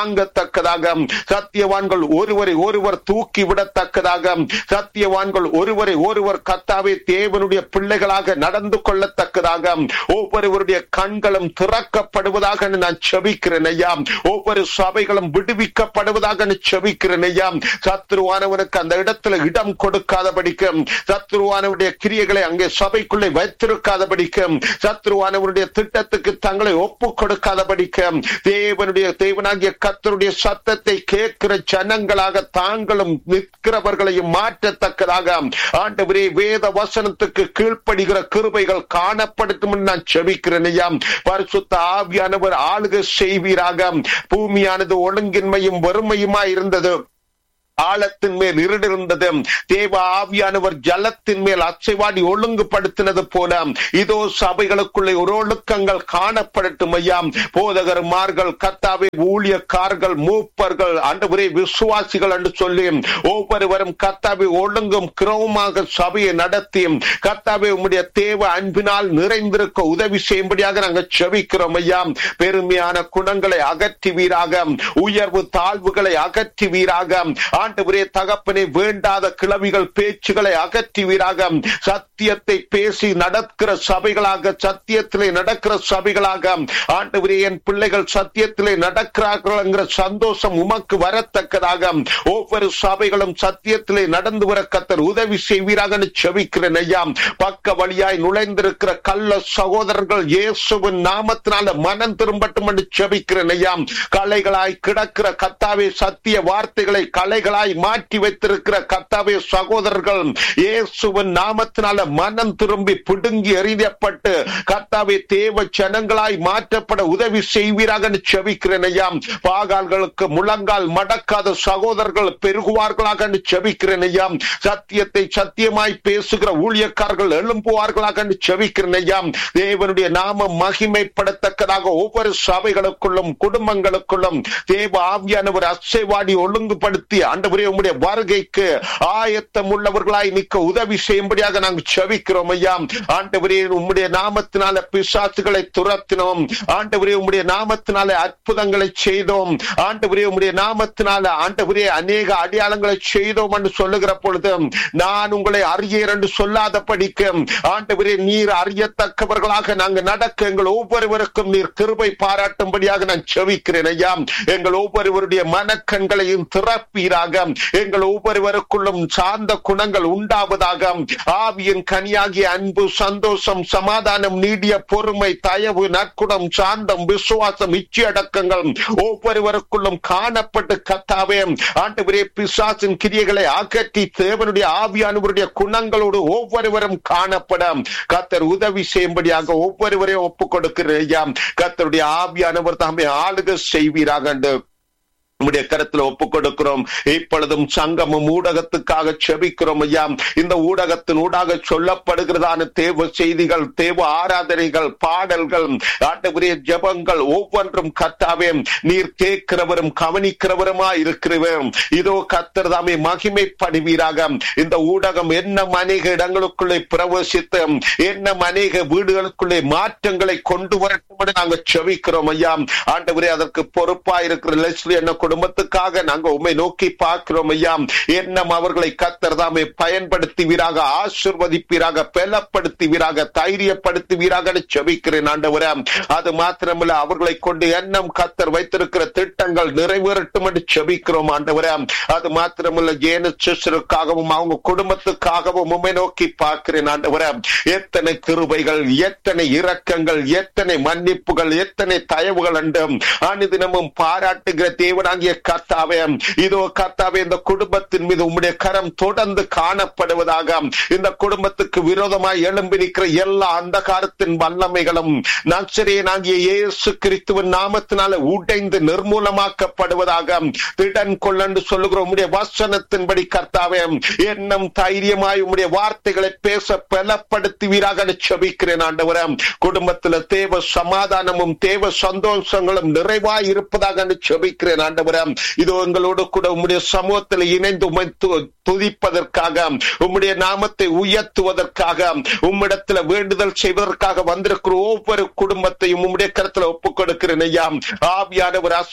தாங்கத்தக்கதாக சத்தியவான்கள் ஒருவரை ஒருவர் தூக்கி விடத்தக்கதாக சத்தியவான்கள் ஒருவரை ஒருவர் கத்தாவே தேவனுடைய பிள்ளைகளாக நடந்து கொள்ளத்தக்கதாக ஒவ்வொருவருடைய கண்களும் திறக்கப்படுவதாக நான் செபிக்கிறேன் ஐயா ஒவ்வொரு சபைகளும் விடுவிக்கப்படுவதாக நான் செபிக்கிறேன் ஐயா சத்ருவானவனுக்கு அந்த இடத்துல இடம் கொடுக்காதபடிக்கும் சத்ருவானவருடைய கிரியைகளை அங்கே சபைக்குள்ளே வைத்திருக்காதபடிக்கும் சத்ருவானவருடைய திட்டத்துக்கு தங்களை ஒப்பு கொடுக்காதபடிக்கும் தேவனுடைய தேவனாகிய கத்தருடைய சத்தத்தை கேட்கிற ஜனங்களாக தாங்களும் நிற்கிறவர்களையும் மாற்றத்தக்கதாக ஆண்டவரே வேத வசனத்துக்கு கீழ்ப்படுகிற கிருபைகள் காணப்படுத்தும் என்று நான் செபிக்கிறேன் ஐயா பரிசுத்த ஆவியானவர் ஆளுகை செய்வீராக பூமியானது ஒழுங்கின்மையும் வறுமையுமா இருந்தது ஆழத்தின் மேல் இருண்டிருந்தது தேவ ஆவியானவர் ஜலத்தின் மேல் அச்சைவாடி ஒழுங்குபடுத்தினது போல இதோ சபைகளுக்குள்ளே ஒரு ஒழுக்கங்கள் காணப்படட்டும் ஐயா போதகர்மார்கள் கத்தாவே ஊழியக்காரர்கள் மூப்பர்கள் அன்றுவரே விசுவாசிகள் என்று சொல்லி ஒவ்வொருவரும் கத்தாவை ஒழுங்கும் கிரமமாக சபையை நடத்தி கத்தாவை உம்முடைய தேவ அன்பினால் நிறைந்திருக்க உதவி செய்யும்படியாக நாங்கள் செபிக்கிறோம் ஐயா பெருமையான குணங்களை அகற்றுவீராக உயர்வு தாழ்வுகளை அகற்றுவீராக ஆண்டவரே தகப்பனை வேண்டாத கிளவிகள் பேச்சுகளை அகற்றுவீராக சத்தியத்தை பேசி நடக்கிற சபைகளாக சத்தியத்திலே நடக்கிற சபைகளாக ஆண்டவரே என் பிள்ளைகள் சத்தியத்திலே நடக்கிறார்கள் என்கிற சந்தோஷம் உமக்கு வரத்தக்கதாக ஒவ்வொரு சபைகளும் சத்தியத்திலே நடந்து வர கத்தர் உதவி செய்வீராக செபிக்கிறேன் ஐயா பக்க வழியாய் நுழைந்திருக்கிற கள்ள சகோதரர்கள் இயேசுவின் நாமத்தினால மனம் திரும்பட்டும் என்று செபிக்கிறேன் ஐயா கலைகளாய் கிடக்கிற கத்தாவே சத்திய வார்த்தைகளை கலைகளாய் மாற்றி வைத்திருக்கிற கத்தாவே சகோதரர்கள் இயேசுவின் நாமத்தினால மனம் திரும்பி பிடுங்கி எறியப்பட்டு கத்தாவே தேவ ஜனங்களாய் மாற்றப்பட உதவி செய்வீராக செபிக்கிறேன் ஐயா பாகால்களுக்கு முழங்கால் மடக்காத சகோதரர்கள் பெருகுவார்களாக செபிக்கிறேன் ஐயா சத்தியத்தை சத்தியமாய் பேசுகிற ஊழியக்காரர்கள் எழும்புவார்களாக செபிக்கிறேன் ஐயா தேவனுடைய நாமம் மகிமைப்படத்தக்கதாக ஒவ்வொரு சபைகளுக்குள்ளும் குடும்பங்களுக்குள்ளும் தேவ ஆவியானவர் அசைவாடி ஒழுங்குபடுத்தி ஆண்டவரே உம்முடைய வருகைக்கு ஆயத்தம் உள்ளவர்களாய் நிற்க உதவி செய்யும்படியாக நாங்கள் செபிக்கிறோம் ஐயா ஆண்டவரே உம்முடைய நாமத்தினால பிசாசுகளை துரத்தினோம் ஆண்டவரே உம்முடைய நாமத்தினால அற்புதங்களை செய்தோம் ஆண்டவரே உம்முடைய நாமத்தினால ஆண்டவரே அநேக அடையாளங்களை செய்தோம் என்று சொல்லுகிற பொழுது நான் உங்களை அறியேன் என்று சொல்லாத படிக்க ஆண்டவரே நீர் அறியத்தக்கவர்களாக நாங்கள் நடக்க எங்கள் ஒவ்வொருவருக்கும் நீர் கிருபை பாராட்டும்படியாக நான் செவிக்கிறேன் ஐயா எங்கள் ஒவ்வொருவருடைய மனக்கண்களையும் திறப்பீராக எங்கள் ஒவ்வொருவருக்குள்ளும் சார்ந்த குணங்கள் உண்டாவதாக ஆவியின் கனியாகிய அன்பு சந்தோஷம் சமாதானம் நீடிய பொறுமை தயவு நற்குணம் சாந்தம் விசுவாசம் இச்சையடக்கங்கள் ஒவ்வொருவருக்குள்ளும் காணப்பட்டு கத்தாவே ஆண்டவரே பிசாசின் கிரியைகளை அகற்றி தேவனுடைய ஆவியானவருடைய குணங்களோடு ஒவ்வொருவரும் காணப்பட கத்தர் உதவி செய்யும்படியாக ஒவ்வொருவரையும் ஒப்புக் கொடுக்கிறேன் கத்தருடைய ஆவியானவர் தாமே ஆளுக செய்வீராக என்று உம்முடைய கருத்துல ஒப்புக் கொடுக்கிறோம் இப்பொழுதும் சங்கமும் ஊடகத்துக்காக செபிக்கிறோம் ஐயா இந்த ஊடகத்தின் ஊடாக சொல்லப்படுகிறதான தேவ செய்திகள் தேவ ஆராதனைகள் பாடல்கள் ஆண்டவரிய ஜபங்கள் ஒவ்வொன்றும் கத்தாவே நீர் கேட்கிறவரும் கவனிக்கிறவருமா இருக்கிறவர் இதோ கத்தர் தாமே மகிமைப்படுவீராக இந்த ஊடகம் என்ன அநேக இடங்களுக்குள்ளே பிரவேசித்து என்ன அநேக வீடுகளுக்குள்ளே மாற்றங்களை கொண்டு வரட்டும் என்று நாங்கள் செபிக்கிறோம் ஐயா ஆண்டவரே அதற்கு பொறுப்பா இருக்கிற லெஸ்லி என்ன குடும்பத்துக்காக நாங்க உண்மை நோக்கி பார்க்கிறோம் ஐயா எண்ணம் அவர்களை கத்தர் தாமே பயன்படுத்துவீராக ஆசிர்வதிப்பீராக பலப்படுத்துவீராக தைரியப்படுத்துவீராக செபிக்கிறேன் ஆண்டவரே அது மாத்திரமல்ல அவர்களை கொண்டு எண்ணம் கத்தர் வைத்திருக்கிற திட்டங்கள் நிறைவேறட்டும் என்று செபிக்கிறோம் ஆண்டவரே அது மாத்திரமல்ல ஜேனசிஸ்டருக்காகவும் அவங்க குடும்பத்துக்காகவும் உண்மை நோக்கி பார்க்கிறேன் ஆண்டவரே எத்தனை கிருபைகள் எத்தனை இரக்கங்கள் எத்தனை மன்னிப்புகள் எத்தனை தயவுகள் அண்டும் அனுதினமும் பாராட்டுகிற தேவனாகிய கர்த்தாவே இதோ கர்த்தாவே இந்த குடும்பத்தின் மீது உம்முடைய கரம் தொடர்ந்து காணப்படுவதாக இந்த குடும்பத்துக்கு விரோதமாய் எழும்பி நிற்கிற எல்லா அந்தகாரத்தின் வல்லமைகளும் நச்சரியனாகிய இயேசு கிறிஸ்துவின் நாமத்தினால உடைந்து நிர்மூலமாக்கப்படுவதாக திடன் கொள்ளண்டு சொல்லுகிற உம்முடைய வசனத்தின்படி கர்த்தாவே எண்ணம் தைரியமாய் உம்முடைய வார்த்தைகளை பேச பலப்படுத்துவீராக செபிக்கிறேன் ஆண்டவரே குடும்பத்துல தேவ சமாதானமும் தேவ சந்தோஷங்களும் நிறைவாய் இருப்பதாக செபிக்கிறேன் ஆண்டவரே இதோ எங்களோடு கூட உம்முடைய சமூகத்தில் இணைந்து உம்மை து- துதிப்பதற்காக உம்முடைய நாமத்தை உயர்த்துவதற்காக உம்மிடத்துல வேண்டுதல் செய்வதற்காக வந்திருக்கிற ஒவ்வொரு குடும்பத்தையும் உம்முடைய கருத்துல ஒப்புக் கொடுக்கிறேன் ஐயா ஆவியானவர் அசைவாடி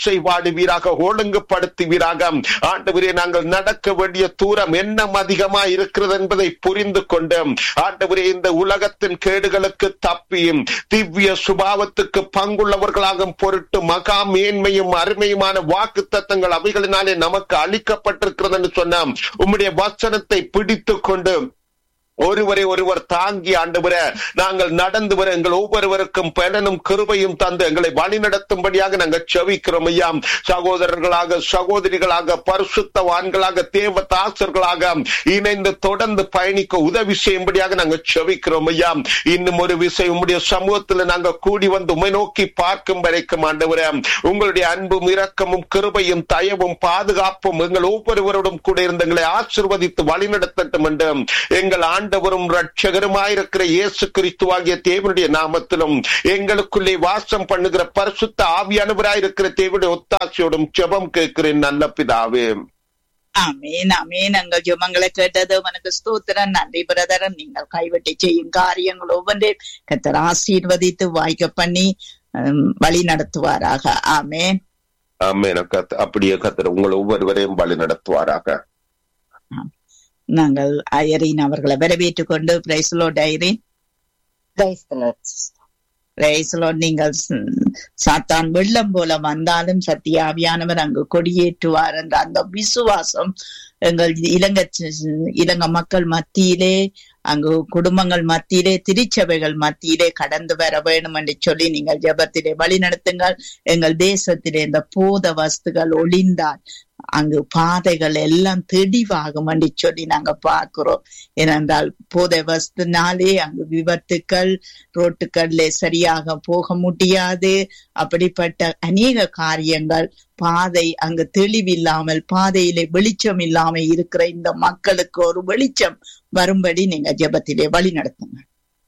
அசைவாடுவீராக ஒழுங்குபடுத்துவீராக ஆண்டவரே நாங்கள் நடக்க வேண்டிய தூரம் என்ன அதிகமா இருக்கிறது என்பதை புரிந்து கொண்டு ஆண்டவரே இந்த உலகத்தின் கேடுகளுக்கு தப்பியும் திவ்ய சுபாவத்துக்கு பங்குள்ளவர்களாகும் பொருட்டு மகா மேன்மையும் அருமையுமான வாக்கு தத்தங்கள் அவைகளினாலே நமக்கு அளிக்கப்பட்டிருக்கிறது என்று சொன்ன உம்முடைய வசனத்தை பிடித்து கொண்டு ஒருவரை ஒருவர் தாங்கி ஆண்டவர நாங்கள் நடந்து வர எங்கள் ஒவ்வொருவருக்கும் பலனும் கிருபையும் தந்து எங்களை வழிநடத்தும்படியாக நாங்கள் செவிக்கிறோம் ஐயா சகோதரர்களாக சகோதரிகளாக பரிசுத்தவான்களாக தேவதாசர்களாக இணைந்து தொடர்ந்து பயணிக்க உதவி செய்யும்படியாக நாங்கள் செவிக்கிறோம் ஐயா இன்னும் ஒரு விஷயம் உங்களுடைய சமூகத்துல நாங்க கூடி வந்து உமை நோக்கி பார்க்கும் வரைக்கும் ஆண்டவர உங்களுடைய அன்பும் இரக்கமும் கிருபையும் தயவும் பாதுகாப்பும் எங்கள் ஒவ்வொருவரோடும் கூட இருந்து எங்களை ஆசிர்வதித்து வழிநடத்தட்டும் என்று எங்கள் ஆண்டவரும் ரட்சகருமாயிருக்கிற இயேசு கிறிஸ்துவாகிய தேவனுடைய நாமத்திலும் எங்களுக்குள்ளே வாசம் பண்ணுகிற பரிசுத்த ஆவியானவராயிருக்கிற தேவனுடைய ஒத்தாசையோடும் ஜெபம் கேட்கிறேன் நல்ல பிதாவே ஆமேன் ஆமேன் எங்கள் ஜெபங்களை கேட்டது உனக்கு ஸ்தோத்திரம் நன்றி பிரதரன் நீங்கள் கைவிட்டு செய்யும் காரியங்கள் ஒவ்வொன்றையும் கத்தர் ஆசீர்வதித்து வாய்க்க பண்ணி ஹம், வழி நடத்துவாராக ஆமேன் ஆமென் கத் அப்படியே கத்தர் உங்கள் ஒவ்வொருவரையும் வழி நடத்துவாராக நாங்கள் ஐயரின் அவர்களை வரவேற்றுக் கொண்டு பிரைஸ்லோ டைரின் Praise the Lord. பிரைஸ்லோ நீங்கள் ஸ்- சாத்தான் வெள்ளம் போல வந்தாலும் சத்தியாவியானவர் அங்கு கொடியேற்றுவார் என்ற அந்த விசுவாசம் எங்கள் இலங்கை சி- இலங்கை மக்கள் மத்தியிலே அங்கு குடும்பங்கள் மத்தியிலே திருச்சபைகள் மத்தியிலே கடந்து வர வேண்டும் என்று சொல்லி நீங்கள் ஜெபத்திலே வழி நடத்துங்கள் எங்கள் தேசத்திலே இந்த போத வஸ்துகள் ஒளிந்தால் அங்கு பாதைகள் எல்லாம் தெளிவாகும் என்று சொல்லி நாங்க பார்க்கிறோம் ஏனென்றால் போதை வஸ்துனாலே அங்கு விபத்துக்கள் ரோட்டுக்கள்ல சரியாக போக முடியாது அப்படிப்பட்ட அநேக காரியங்கள் பாதை அங்கு தெளிவில்லாமல் பாதையிலே வெளிச்சம் இல்லாம இருக்கிற இந்த மக்களுக்கு ஒரு வெளிச்சம் வரும்படி நீங்க ஜெபத்திலே வழி நடத்துங்க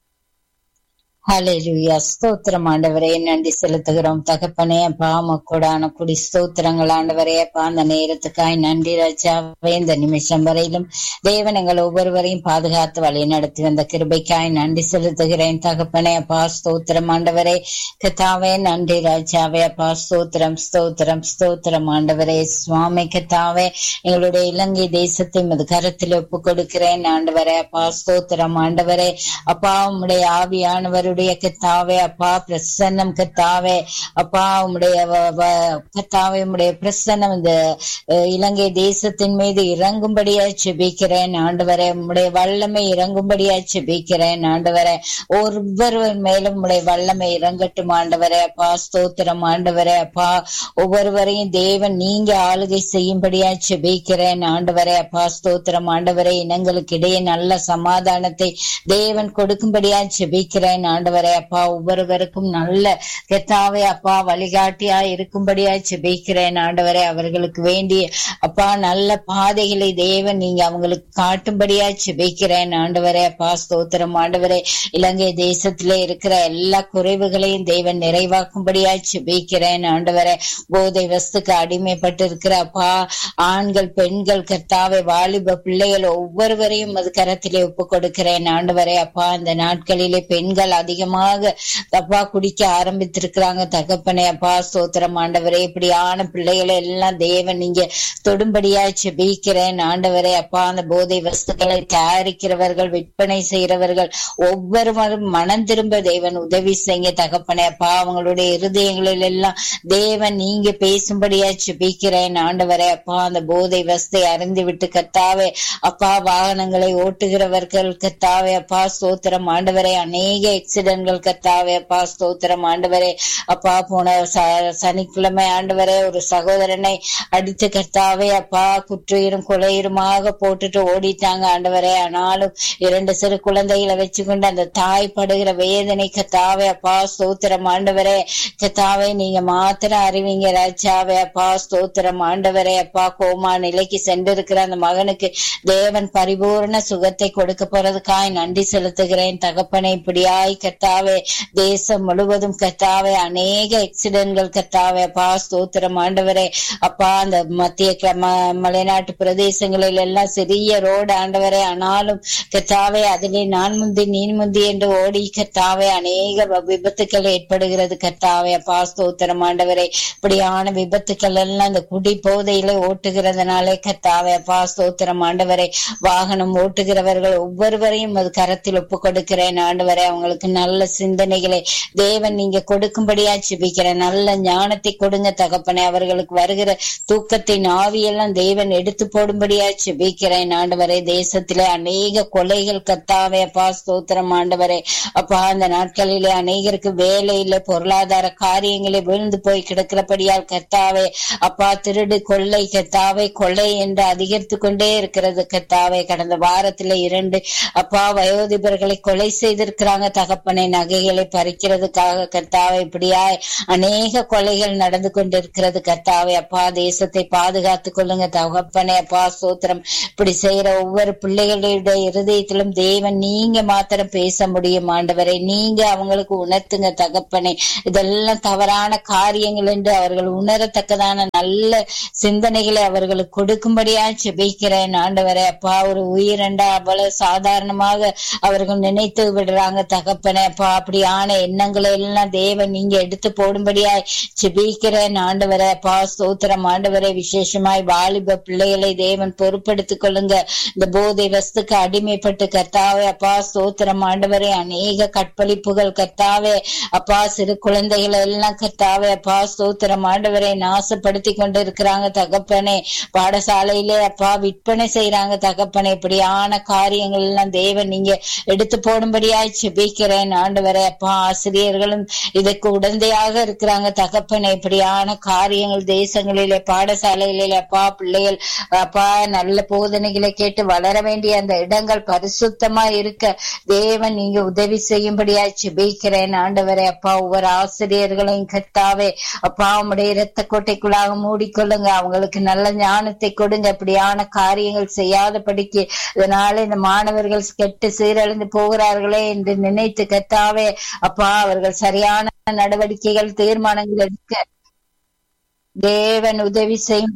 ஹalleluya ஸ்தோத்திரம் ஆண்டவரே நன்றி செலுத்துகிறோம் தகப்பனே அப்பா உமக்கூடான குடி ஸ்தோத்திரங்கள் ஆண்டவரே அப்பா அந்த நேரத்துக்காய் நன்றி ராஜாவே இந்த நிமிஷம் வரையிலும் தேவன் எங்கள் ஒவ்வொருவரையும் பாதுகாத்து வழி நடத்தி வந்த கிருபைக்காய் நன்றி செலுத்துகிறேன் தகப்பனே அப்பா ஸ்தோத்திரம் ஆண்டவரே கத்தாவே நன்றி ராஜாவே அப்பா ஸ்தோத்திரம் ஸ்தோத்திரம் ஸ்தோத்திரம் ஆண்டவரே சுவாமி கத்தாவே எங்களுடைய இலங்கை தேசத்தை மது கரத்தில் ஒப்பு கொடுக்கிறேன் ஆண்டவரே அப்பா ஸ்தோத்திரம் ஆண்டவரே அப்பா உம்முடைய ஆவியானவருடைய கத்தாவே அப்பா பிரசன்னம் கத்தாவே அப்பா உம்முடைய வ- வ- கத்தாவே உம்முடைய பிரசன்னம் இந்த அஹ், இலங்கை தேசத்தின் மீது இறங்கும்படியா செபிக்கிறேன் ஆண்டவரே உம்முடைய வல்லமை இறங்கும்படியா செபிக்கிறேன் ஆண்டவரே ஒவ்வொருவர் மேலும் உம்முடைய வல்லமை இறங்கட்டும் ஆண்டவரே அப்பா ஸ்தோத்திரம் ஆண்டவரே அப்பா ஒவ்வொருவரையும் தேவன் நீங்க ஆளுகை செய்யும்படியா செபிக்கிறேன் ஆண்டவரே அப்பா ஸ்தோத்திரம் ஆண்டவரே இனங்களுக்கு இடையே நல்ல சமாதானத்தை தேவன் கொடுக்கும்படியா செபிக்கிறேன் ஆண்டவரே அப்பா ஒவ்வொருவருக்கும் நல்ல கெத்தாவே அப்பா வழிகாட்டியா இருக்கும்படியா செபிக்கிறேன் ஆண்டவரே அவர்களுக்கு வேண்டிய அப்பா நல்ல பாதைகளை தேவன் நீங்க அவங்களுக்கு காட்டும்படியா செபிக்கிறேன் ஆண்டவரே அப்பா ஸ்தோத்திரம் ஆண்டவரே இலங்கை தேசத்திலே இருக்கிற எல்லா குறைவுகளையும் தேவன் நிறைவாக்கும்படியா செபிக்கிறேன் ஆண்டவரே போதை வஸ்துக்கு அடிமைப்பட்டு இருக்கிற அப்பா ஆண்கள் பெண்கள் கர்த்தாவை வாலிப பிள்ளைகள் ஒவ்வொருவரையும் அது கரத்திலே ஒப்பு கொடுக்கிறேன் ஆண்டவரே அப்பா இந்த நாட்களிலே பெண்கள் அதிகமாக அப்பா குடிக்க ஆரம்பித்திருக்கிறாங்க தகப்பனே அப்பா ஸ்தோத்திரம் ஆண்டவரே இப்படியான பிள்ளைகளை எல்லாம் தேவன் நீங்க தொடும்படியா செபிக்கிறேன் ஆண்டவரே அப்பா அந்த போதை வஸ்துக்களை தயாரிக்கிறவர்கள் விற்பனை செய்கிறவர்கள் ஒவ்வொருவரும் மனம் திரும்ப தேவன் உதவி செய்ய தகப்பனே அப்பா அவங்களுடைய இருதயங்களில் எல்லாம் தேவன் நீங்க பேசும்படியா செபிக்கிறேன் ஆண்டவரே அப்பா அந்த போதை வஸ்தை அறிந்து விட்டு கத்தாவே அப்பா வாகனங்களை ஓட்டுகிறவர்கள் கத்தாவே அப்பா ஸ்தோத்திரம் ஆண்டவரே அநேக எக்ஸிடென்ட்கள் கத்தாவே அப்பா ஸ்தோத்திரம் ஆண்டவரே அப்பா போன ச- சனிக்கிழமை ஆண்டவரே ஒரு சகோதரனை அடித்து கர்த்தாவே அப்பா குற்றுயிரும் கொலையுருமாக போட்டுட்டு ஓடிட்டாங்க ஆண்டவரே ஆனாலும் இரண்டு சிறு குழந்தைகளை வச்சுக்கொண்டு அந்த தாய் படுகிற வேதனை கத்தாவே அப்பா ஸ்தோத்திரம் ஆண்டவரே கத்தாவே நீங்க மாத்திரம் அறிவிங்க ராஜாவே அப்பா ஸ்தோத்திரம் ஆண்டவரே அப்பா கோமா நிலைக்கு சென்றிருக்கிற அந்த மகனுக்கு தேவன் பரிபூர்ண சுகத்தை கொடுக்க போறதுக்காய் நன்றி செலுத்துகிறேன் தகப்பனை இப்படியாய் கர்த்தா கத்தாவே தேசம் முழுவதும் கத்தாவே அநேக ஆக்சிடென்ட்கள் கத்தாவே அப்பா ஸ்தோத்திரம் ஆண்டவரே அப்பா அந்த மத்திய க- ம- மலைநாட்டு பிரதேசங்களில் எல்லாம் சிறிய ரோடு ஆண்டவரே ஆனாலும் கத்தாவே அதிலே நான் முந்தி நீ முந்தி என்று ஓடி கத்தாவே அநேக வ- விபத்துக்கள் ஏற்படுகிறது கத்தாவே அப்பா ஸ்தோத்திரம் ஆண்டவரே இப்படியான விபத்துக்கள் எல்லாம் இந்த குடி போதையில ஓட்டுகிறதுனாலே கத்தாவே அப்பா ஸ்தோத்திரம் ஆண்டவரே வாகனம் ஓட்டுகிறவர்கள் ஒவ்வொருவரையும் அது கரத்தில் ஒப்பு கொடுக்கிறேன் ஆண்டவரே அவங்களுக்கு நல்ல சிந்தனைகளை தேவன் நீங்க கொடுக்கும்படியா ஜெபிக்கிறேன் நல்ல ஞானத்தை கொடுங்க தகப்பனே அவர்களுக்கு வருகிற தூக்கத்தின் ஆவியெல்லாம் தேவன் எடுத்து போடும்படியா ஜெபிக்கிறேன் ஆண்டவரே தேசத்திலே அநேக கொலைகள் கத்தாவே அப்பா ஸ்தோத்திரம் ஆண்டவரே அப்பா அந்த நாட்களிலே அநேகருக்கு வேலை இல்லை பொருளாதார காரியங்களே விழுந்து போய் கிடக்கிறபடியால் கத்தாவே அப்பா திருடு கொள்ளை கத்தாவே கொள்ளை என்று அதிகரித்து கொண்டே இருக்கிறது கத்தாவே கடந்த வாரத்துல இரண்டு அப்பா வயோதிபர்களை கொலை செய்திருக்கிறாங்க தகப்பனை நகைகளை பறிக்கிறதுக்காக கத்தாவே இப்படியாய் அநேக கொலைகள் நடந்து கொண்டிருக்கிறது கத்தாவே அப்பா தேசத்தை பாதுகாத்துக் கொள்ளுங்க தகப்பனே அப்பா சோத்திரம் இப்படி செய்யற ஒவ்வொரு பிள்ளைகளுடைய இருதயத்திலும் தேவன் நீங்க மாத்திரம் பேச முடியும் ஆண்டவரை நீங்க அவங்களுக்கு உணர்த்துங்க தகப்பனே இதெல்லாம் தவறான காரியங்கள் என்று அவர்கள் உணரத்தக்கதான நல்ல சிந்தனைகளை அவர்களுக்கு கொடுக்கும்படியா ஜெபிக்கிறேன் ஆண்டவரே அப்பா ஒரு உயிரண்டா அவ்வளவு சாதாரணமாக அவர்கள் நினைத்து விடுறாங்க தகப்பனே அப்பா அப்படியான எண்ணங்களை எல்லாம் தேவன் நீங்க எடுத்து போடும்படியா ஜெபிக்கிறேன் ஆண்டவரே அப்பா ஸ்தோத்திரம் ஆண்டவரே விசேஷமாய் வாலிப பிள்ளைகளை தேவன் பொறுப்படுத்திக் கொள்ளுங்க இந்த போதை வஸ்துக்கு அடிமைப்பட்டு கர்த்தாவே அப்பா ஸ்தோத்திரம் ஆண்டவரே அநேக கற்பழிப்புகள் கர்த்தாவே அப்பா சிறு குழந்தைகளை எல்லாம் கர்த்தாவே அப்பா ஸ்தோத்திரம் ஆண்டவரை நாசப்படுத்தி கொண்டு இருக்கிறாங்க தகப்பனே பாடசாலையிலே அப்பா விற்பனை செய்யறாங்க தகப்பனே இப்படியான காரியங்கள் எல்லாம் தேவன் நீங்க எடுத்து போடும்படியாய் செபிக்கிறேன் ஆண்டவரே அப்பா ஆசிரியர்களும் இதற்கு உடந்தையாக இருக்கிறாங்க தகப்பனே இப்படியான காரியங்கள் தேசங்களிலே பாடசாலைகளிலே அப்பா பிள்ளைகள் அப்பா நல்ல போதனைகளை கேட்டு வளர வேண்டிய அந்த இடங்கள் பரிசுத்தமா இருக்க தேவன் நீங்க உதவி செய்யும்படியா ஜெபிக்கிறேன் ஆண்டவரே அப்பா ஒவ்வொரு ஆசிரியர்களையும் கத்தாவே அப்பா உம்முடைய இரத்த கோட்டைக்குள்ளாக மூடிக்கொள்ளுங்க அவங்களுக்கு நல்ல ஞானத்தை கொடுங்க அப்படியான காரியங்கள் செய்யாதபடிக்கு இதனால இந்த மாணவர்கள் கெட்டு சீரழிந்து போகிறார்களே என்று நினைத்து கத்தாவே அப்பா அவர்கள் சரியான நடவடிக்கைகள் தீர்மானங்கள் எடுக்க தேவன் உதவி செய்யும்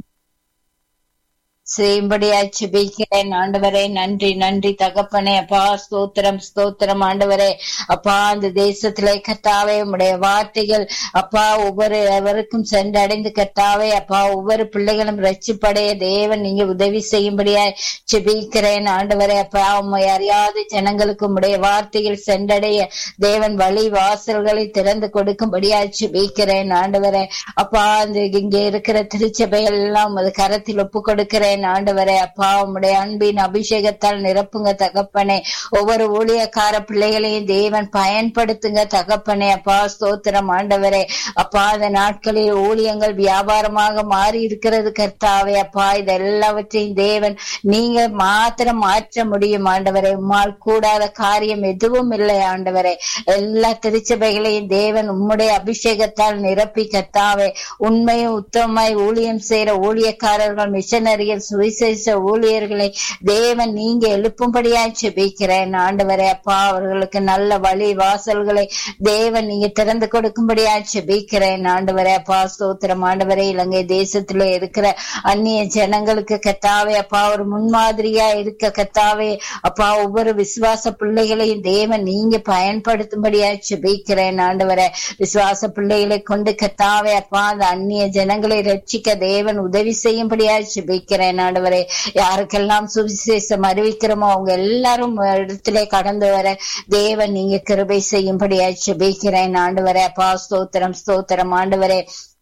செய்யும்படியா ஜெபிக்கிறேன் ஆண்டவரே நன்றி நன்றி தகப்பனே அப்பா ஸ்தோத்திரம் ஸ்தோத்திரம் ஆண்டவரே அப்பா அந்த தேசத்திலே கத்தாவே உம்முடைய வார்த்தைகள் அப்பா ஒவ்வொரு எவருக்கும் சென்றடைந்து கத்தாவே அப்பா ஒவ்வொரு பிள்ளைகளும் ரட்சிப்படைய தேவன் நீங்க உதவி செய்யும்படியா ஜெபிக்கிறேன் ஆண்டவரே அப்பா உம்மை அறியாத ஜனங்களுக்கு உம்முடைய வார்த்தைகள் சென்றடைய தேவன் வழி வாசல்களை திறந்து கொடுக்கும்படியா ஜெபிக்கிறேன் ஆண்டவரே அப்பா அந்த இங்கே இருக்கிற திருச்சபைகள் எல்லாம் உமது கரத்தில் ஒப்பு கொடுக்கிறேன் ஆண்டவரே அப்பா உம்முடைய அன்பின் அபிஷேகத்தால் நிரப்புங்க தகப்பனே ஒவ்வொரு ஊழியக்கார பிள்ளைகளையும் தேவன் பயன்படுத்துங்க தகப்பனே அப்பா ஸ்தோத்திரம் ஆண்டவரே அப்பா இந்த நாட்களில் ஊழியங்கள் வியாபாரமாக மாறி இருக்கிறது கர்த்தாவே அப்பா இது எல்லாவற்றையும் தேவன் நீங்க மாத்திரம் மாற்ற முடியும் ஆண்டவரே உம்மால் கூடாத காரியம் எதுவும் இல்லை ஆண்டவரே எல்லா திருச்சபைகளையும் தேவன் உம்முடைய அபிஷேகத்தால் நிரப்பி கர்த்தாவே உண்மையும் உத்தமமாய் ஊழியம் செய்யற ஊழியக்காரர்கள் மிஷனரிகள் சுவிசேஷ ஊழியர்களை தேவன் நீங்க எழுப்பும்படியாய் ஜெபிக்கிறேன் ஆண்டவரே அப்பா அவர்களுக்கு நல்ல வழி வாசல்களை தேவன் நீங்க திறந்து கொடுக்கும்படியாய் ஜெபிக்கிறேன் ஆண்டவரே அப்பா ஸ்தோத்திரம் ஆண்டவரே இலங்கை தேசத்துல இருக்கிற அந்நிய ஜனங்களுக்கு கத்தாவே அப்பா ஒரு முன்மாதிரியா இருக்க கத்தாவே அப்பா ஒவ்வொரு விசுவாச பிள்ளைகளையும் தேவன் நீங்க பயன்படுத்தும்படியாய் ஜெபிக்கிறேன் ஆண்டவரே விசுவாச பிள்ளைகளை கொண்டு கத்தாவே அப்பா அந்த அந்நிய ஜனங்களை ரட்சிக்க தேவன் உதவி செய்யும்படியாய் ஜெபிக்கிறேன் ஆண்டவரே யாருக்கெல்லாம் சுவிசேஷம் அறிவிக்கிறோமோ அவங்க எல்லாரும் இடத்திலே கடந்து வர தேவன் நீங்க கிருபை செய்யும்படியாய் ஜெபிக்கிறேன் ஆண்டவரே அப்பா ஸ்தோத்திரம் ஸ்தோத்திரம் ஆண்டவரே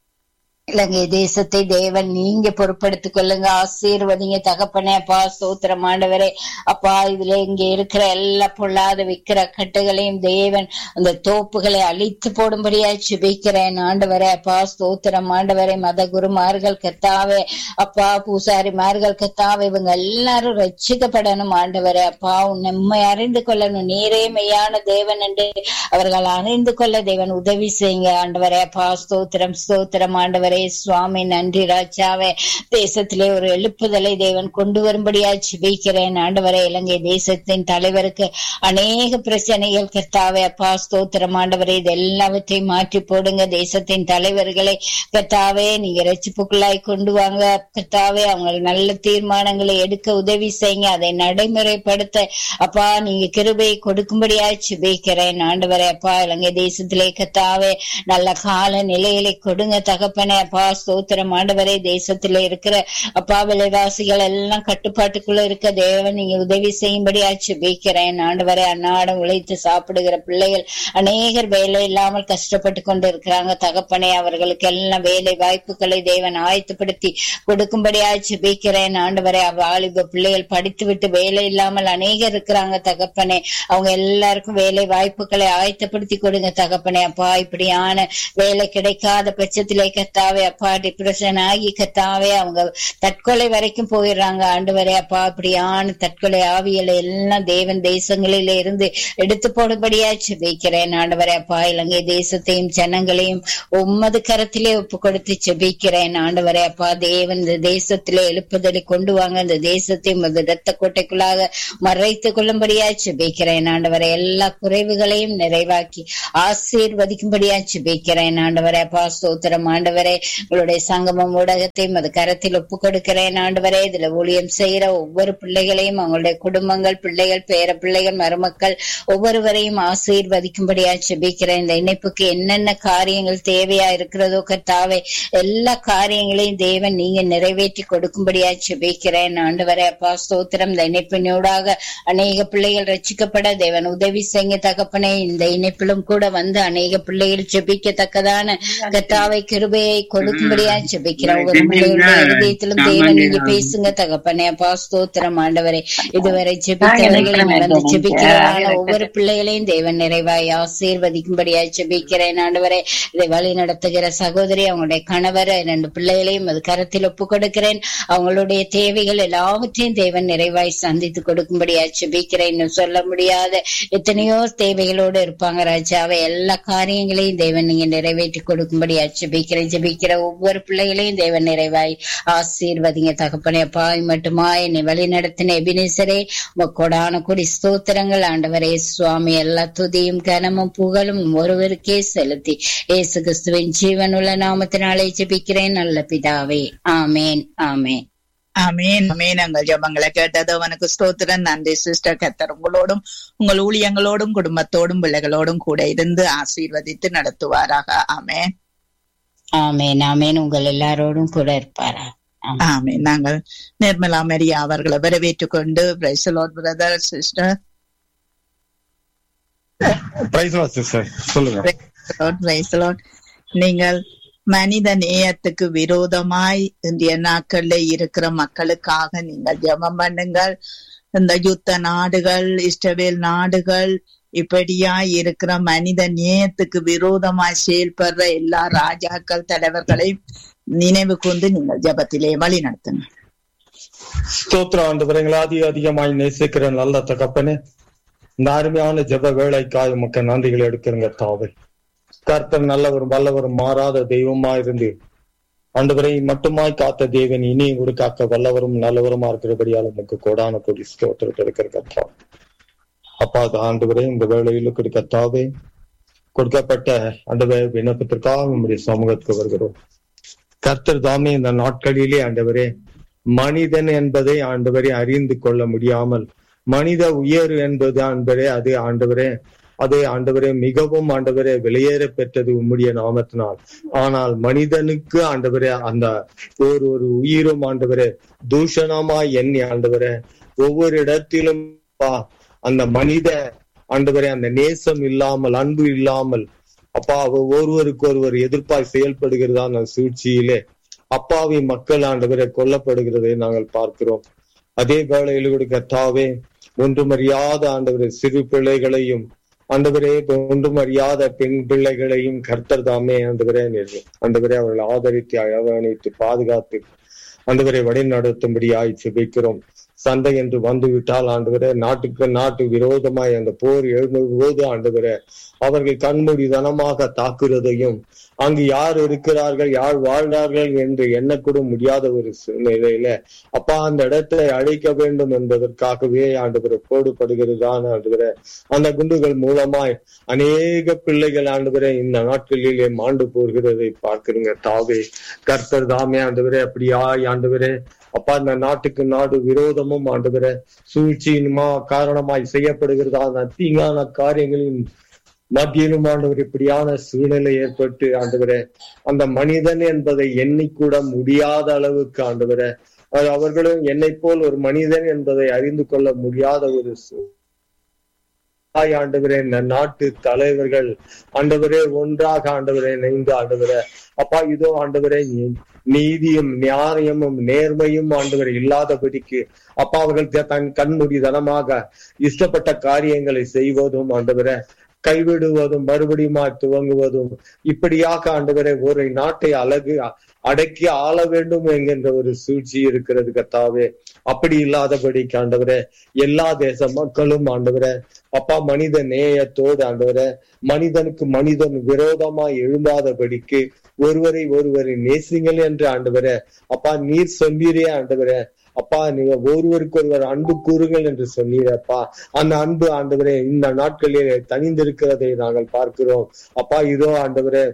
இலங்கை தேசத்தை தேவன் நீங்க பொறுப்படுத்திக் கொள்ளுங்க ஆசீர்வதிங்க தகப்பனே அப்பா ஸ்தோத்திரம் ஆண்டவரே அப்பா இதுல இங்க இருக்கிற எல்லா பொல்லாத விக்கிற கட்டுகளையும் தேவன் அந்த தோப்புகளை அழித்து போடும்படியாய் சுபிக்கிறேன் ஆண்டவரே அப்பா ஸ்தோத்திரம் ஆண்டவரே மத குருமார்கள் கத்தாவே அப்பா பூசாரிமார்கள் கத்தாவே இவங்க எல்லாரும் ரட்சிக்கப்படணும் ஆண்டவரே அப்பா நம்மை அறிந்து கொள்ளணும் நீரே மெய்யான தேவன் என்று அவர்கள் அறிந்து கொள்ள தேவன் உதவி செய்யுங்க ஆண்டவரே அப்பா ஸ்தோத்திரம் ஸ்தோத்திரம் ஆண்டவரே ஆண்டவரே சுவாமி நன்றி ராஜாவே தேசத்திலே ஒரு எழுப்புதலை தேவன் கொண்டு வரும்படியா ஜெபிக்கிறேன் ஆண்டவரே இலங்கை தேசத்தின் தலைவருக்கு அநேக பிரச்சனைகள் கர்த்தாவே அப்பா ஸ்தோத்திரம் ஆண்டவரே இது எல்லாவற்றையும் மாற்றி போடுங்க தேசத்தின் தலைவர்களை கர்த்தாவே நீங்க ரட்சிப்புக்குள்ளாய் கொண்டு வாங்க கர்த்தாவே அவங்க நல்ல தீர்மானங்களை எடுக்க உதவி செய்யுங்க அதை நடைமுறைப்படுத்த அப்பா நீங்க கிருபையை கொடுக்கும்படியா ஜெபிக்கிறேன் ஆண்டவரே அப்பா இலங்கை தேசத்திலே கர்த்தாவே நல்ல கால நிலைகளை கொடுங்க தகப்பனே அப்பா ஸ்தோத்திரம் ஆண்டவரே தேசத்திலே இருக்கிற அப்பா விலைவாசிகள் எல்லாம் கட்டுப்பாட்டுக்குள்ள இருக்க தேவன் நீங்க உதவி செய்யும்படியா ஜெபிக்கிறேன் ஆண்டவரே அன்னாடம் உழைத்து சாப்பிடுகிற பிள்ளைகள் அநேகர் வேலை இல்லாமல் கஷ்டப்பட்டு கொண்டு இருக்கிறாங்க தகப்பனே அவர்களுக்கு எல்லாம் வேலை வாய்ப்புகளை தேவன் ஆயத்தப்படுத்தி கொடுக்கும்படியா ஜெபிக்கிறேன் ஆண்டவரே வாலிப பிள்ளைகள் படித்து விட்டு வேலை இல்லாமல் அநேகர் இருக்கிறாங்க தகப்பனே அவங்க எல்லாருக்கும் வேலை வாய்ப்புகளை ஆயத்தப்படுத்தி கொடுங்க தகப்பனே அப்பா இப்படியான வேலை கிடைக்காத பட்சத்திலே கத்தாவே அப்பா டிப்ரெஷன் ஆகி கத்தாவே அவங்க தற்கொலை வரைக்கும் போயிடுறாங்க ஆண்டவரே அப்பா இப்படியான தற்கொலை ஆவியலை எல்லாம் தேவன் தேசங்களில இருந்து எடுத்து போடும்படியா ஜெபிக்கிறேன் ஆண்டவரே அப்பா இலங்கை தேசத்தையும் ஜனங்களையும் உம்மது கரத்திலே ஒப்பு கொடுத்து ஜெபிக்கிறேன் ஆண்டவரே அப்பா தேவன் இந்த தேசத்திலே எழுப்புதலை கொண்டு வாங்க இந்த தேசத்தை உமது இரத்த கோட்டைக்குள்ளாக மறைத்துக் கொள்ளும்படியா ஜெபிக்கிறேன் ஆண்டவரே எல்லா குறைவுகளையும் நிறைவாக்கி ஆசீர்வதிக்கும்படியா ஜெபிக்கிறேன் ஆண்டவரே அப்பா ஸ்தோத்திரம் ஆண்டவரே உங்களுடைய சங்கமம் ஊடகத்தையும் அது கரத்தில் ஒப்பு கொடுக்கிறேன் ஆண்டவரே இதுல ஊழியம் செய்யற ஒவ்வொரு பிள்ளைகளையும் அவங்களுடைய குடும்பங்கள் பிள்ளைகள் பேர பிள்ளைகள் மருமக்கள் ஒவ்வொருவரையும் ஆசீர்வதிக்கும்படியா ஜெபிக்கிறேன் இந்த இணைப்புக்கு என்னென்ன காரியங்கள் தேவையா இருக்கிறதோ கர்த்தாவே எல்லா காரியங்களையும் தேவன் நீங்க நிறைவேற்றி கொடுக்கும்படியா ஜெபிக்கிறேன் ஆண்டவரே அப்பா ஸ்தோத்திரம் இந்த இணைப்பினூடாக அநேக பிள்ளைகள் ரட்சிக்கப்பட தேவன் உதவி செய்ய தகப்பனே இந்த இணைப்பிலும் கூட வந்து அநேக பிள்ளைகள் ஜெபிக்கத்தக்கதான கர்த்தாவை கிருபையை கொடுக்கும்படியா ஜெபிக்கிறேன் ஒவ்வொரு பிள்ளைகளுடைய இருதயத்திலும் தேவன் நீங்க பேசுங்க தகப்பனே அப்பா ஸ்தோத்திரம் ஆண்டவரே இதுவரை ஜெபித்தவர்களையும் வந்து ஜெபிக்கிறதான ஒவ்வொரு பிள்ளைகளையும் தேவன் நிறைவாய் ஆசீர்வதிக்கும்படியா ஜெபிக்கிறேன் ஆண்டவரே இதை வழி நடத்துகிற சகோதரி அவங்களுடைய கணவர் ரெண்டு பிள்ளைகளையும் அது கரத்தில் ஒப்பு கொடுக்கிறேன் அவங்களுடைய தேவைகள் எல்லாவற்றையும் தேவன் நிறைவாய் சந்தித்து கொடுக்கும்படியா ஜெபிக்கிறேன் இன்னும் சொல்ல முடியாத எத்தனையோ தேவைகளோடு இருப்பாங்க ராஜாவை எல்லா காரியங்களையும் தேவன் நீங்க நிறைவேற்றி கொடுக்கும்படியா ஜெபிக்கிறேன் ஜெபிக்கிற ஒவ்வொரு பிள்ளைகளையும் தேவன் நிறைவாய் ஆசீர்வதிங்க தகப்பனே பாய் மட்டுமா என்னை வழி நடத்தின எபினேசரே கொடான கொடி ஸ்தோத்திரங்கள் ஆண்டவரே சுவாமி எல்லா துதியும் கனமும் புகழும் ஒருவருக்கே செலுத்தி இயேசு கிறிஸ்துவின் ஜீவனுள்ள நாமத்தினாலே ஜெபிக்கிறேன் நல்ல பிதாவே ஆமேன் ஆமேன் அமேன் அமேன் எங்கள் ஜபங்களை கேட்டது அவனுக்கு ஸ்தோத்திரன் நன்றி சிஸ்டர் கத்தர் உங்களோடும் உங்கள் ஊழியங்களோடும் குடும்பத்தோடும் பிள்ளைகளோடும் கூட இருந்து ஆசீர்வதித்து நடத்துவாராக ஆமேன் ஆமேன் ஆமேன் உங்கள் எல்லாரோடும் கூட இருப்பாரா ஆமேன் நாங்கள் நிர்மலா மரியா அவர்களை வரவேற்றுக் கொண்டு பிரதர் சிஸ்டர் சொல்லுங்க நீங்கள் மனித நேயத்துக்கு விரோதமாய் இந்திய நாட்கள்ல இருக்கிற மக்களுக்காக நீங்கள் ஜெபம் பண்ணுங்கள் இந்த யுத்த நாடுகள் இஸ்ரவேல் நாடுகள் இப்படியா இருக்கிற மனித நேயத்துக்கு விரோதமாய் செயல்படுற எல்லா ராஜாக்கள் தலைவர்களையும் நினைவு கொண்டு நீங்கள் ஜபத்திலே வழி நடத்துங்க ஸ்தோத்திரம் ஆண்டு எங்களை அதிக அதிகமாய் நேசிக்கிற நல்ல தகப்பனே இந்த அருமையான ஜப வேலைக்காய் மக்கள் நன்றிகளை எடுக்கிறங்க தாவை கர்த்தர் நல்லவரும் வல்லவரும் மாறாத தெய்வமா இருந்து ஆண்டவரை மட்டுமாய் காத்த தேவன் இனியும் கூட காக்க வல்லவரும் நல்லவருமா இருக்கிறபடியால் உமக்கு கோடான கொடி ஸ்தோத்திரத்தை இருக்கிற கத்தா அப்பா ஆண்டவரே இந்த வேலையில் கத்தாவே கொடுக்கப்பட்ட ஆண்டவரே விண்ணப்பத்திற்காக நம்முடைய சமூகத்துக்கு வருகிறோம் கர்த்தர் தாமே இந்த நாட்களிலே ஆண்டவரே மனிதன் என்பதை ஆண்டவரே அறிந்து கொள்ள முடியாமல் மனித உயர்வு என்பது ஆண்டவரே அது ஆண்டவரே அதே ஆண்டவரே மிகவும் ஆண்டவரே வெளியேற பெற்றது உம்முடைய நாமத்தினால் ஆனால் மனிதனுக்கு ஆண்டவரே அந்த ஒரு ஒரு உயிரும் ஆண்டவரே தூஷணமா எண்ணி ஆண்டவரே ஒவ்வொரு இடத்திலும் அந்த மனித ஆண்டவரே அந்த நேசம் இல்லாமல் அன்பு இல்லாமல் அப்பா ஒருவருக்கு ஒருவர் எதிர்ப்பாய் செயல்படுகிறதான சூழ்ச்சியிலே அப்பாவி மக்கள் ஆண்டவரை கொல்லப்படுகிறதை நாங்கள் பார்க்கிறோம் அதே வேளையில் கூட கத்தாவே ஒன்றுமறியாத ஆண்டவரை சிறு பிள்ளைகளையும் ஆண்டவரே ஒன்றும் அறியாத பெண் பிள்ளைகளையும் கர்த்தர் தாமே ஆண்டவரே ஆண்டவரே அவர்கள் ஆதரித்து அரவணைத்து பாதுகாத்து ஆண்டவரை வழி நடத்தும்படியாய் செபிக்கிறோம் சண்டை என்று வந்துவிட்டால் ஆண்டவரே நாட்டுக்கு நாட்டு விரோதமாய் அந்த போர் எழும்பும் போது ஆண்டவரே அவர்கள் கண்மூடிதனமாக தாக்குறதையும் அங்கு யார் இருக்கிறார்கள் யார் வாழ்ந்தார்கள் என்று எண்ணக்கூட முடியாத ஒரு சூழ்நிலையில அப்பா அந்த இடத்தை அழிக்க வேண்டும் என்பதற்காகவே ஆண்டவரை போடுபடுகிறதான ஆண்டவரை அந்த குண்டுகள் மூலமாய் அநேக பிள்ளைகள் ஆண்டவரை இந்த நாட்களிலே மாண்டு போகிறதை பார்க்கிறீங்க தாவே கர்த்தர் தாமே ஆண்டவரே அப்படியாய் ஆண்டவரே அப்பா இந்த நாட்டுக்கு நாடு விரோதமும் ஆண்டவரே சூழ்ச்சியினுமா காரணமாய் செய்யப்படுகிறதான தீங்கான காரியங்களின் மத்தியிலும் ஆண்டவர் இப்படியான சூழ்நிலை ஏற்பட்டு ஆண்டவரே அந்த மனிதன் என்பதை எண்ணிக்கூட முடியாத அளவுக்கு ஆண்டவரே அது அவர்களும் என்னை போல் ஒரு மனிதன் என்பதை அறிந்து கொள்ள முடியாத ஒரு சூ- தாய் ஆண்டவரே இந்த நாட்டு தலைவர்கள் ஆண்டவரே ஒன்றாக ஆண்டவரே இணைந்து ஆண்டவரே அப்பா இதோ ஆண்டவரே நீ- நீதியும் நியாயமும் நேர்மையும் ஆண்டவர் இல்லாதபடிக்கு அப்பா அவர்கள் த- தன் கண்மூடிதனமாக இஷ்டப்பட்ட காரியங்களை செய்வதும் ஆண்டவரே கைவிடுவதும் மறுபடியும் துவங்குவதும் இப்படியாக ஆண்டவரே ஒரு நாட்டை அழகு அடக்கி ஆள வேண்டும் என்கின்ற ஒரு சூழ்ச்சி இருக்கிறது கத்தாவே அப்படி இல்லாதபடிக்கு ஆண்டவரே எல்லா தேச மக்களும் ஆண்டவரே அப்பா மனித நேயத்தோடு ஆண்டவரே மனிதனுக்கு மனிதன் விரோதமா எழுந்தாதபடிக்கு ஒருவரை ஒருவரை நேசிங்கள் என்று ஆண்டவரே அப்பா நீர் சொல்லீரே ஆண்டவரே அப்பா நீங்க ஒருவருக்கு ஒருவர் அன்பு கூறுங்கள் என்று சொன்னீரப்பா அந்த அன்பு ஆண்டவரே இந்த நாட்களிலே தனிந்திருக்கிறதை நாங்கள் பார்க்கிறோம் அப்பா இதோ ஆண்டவரே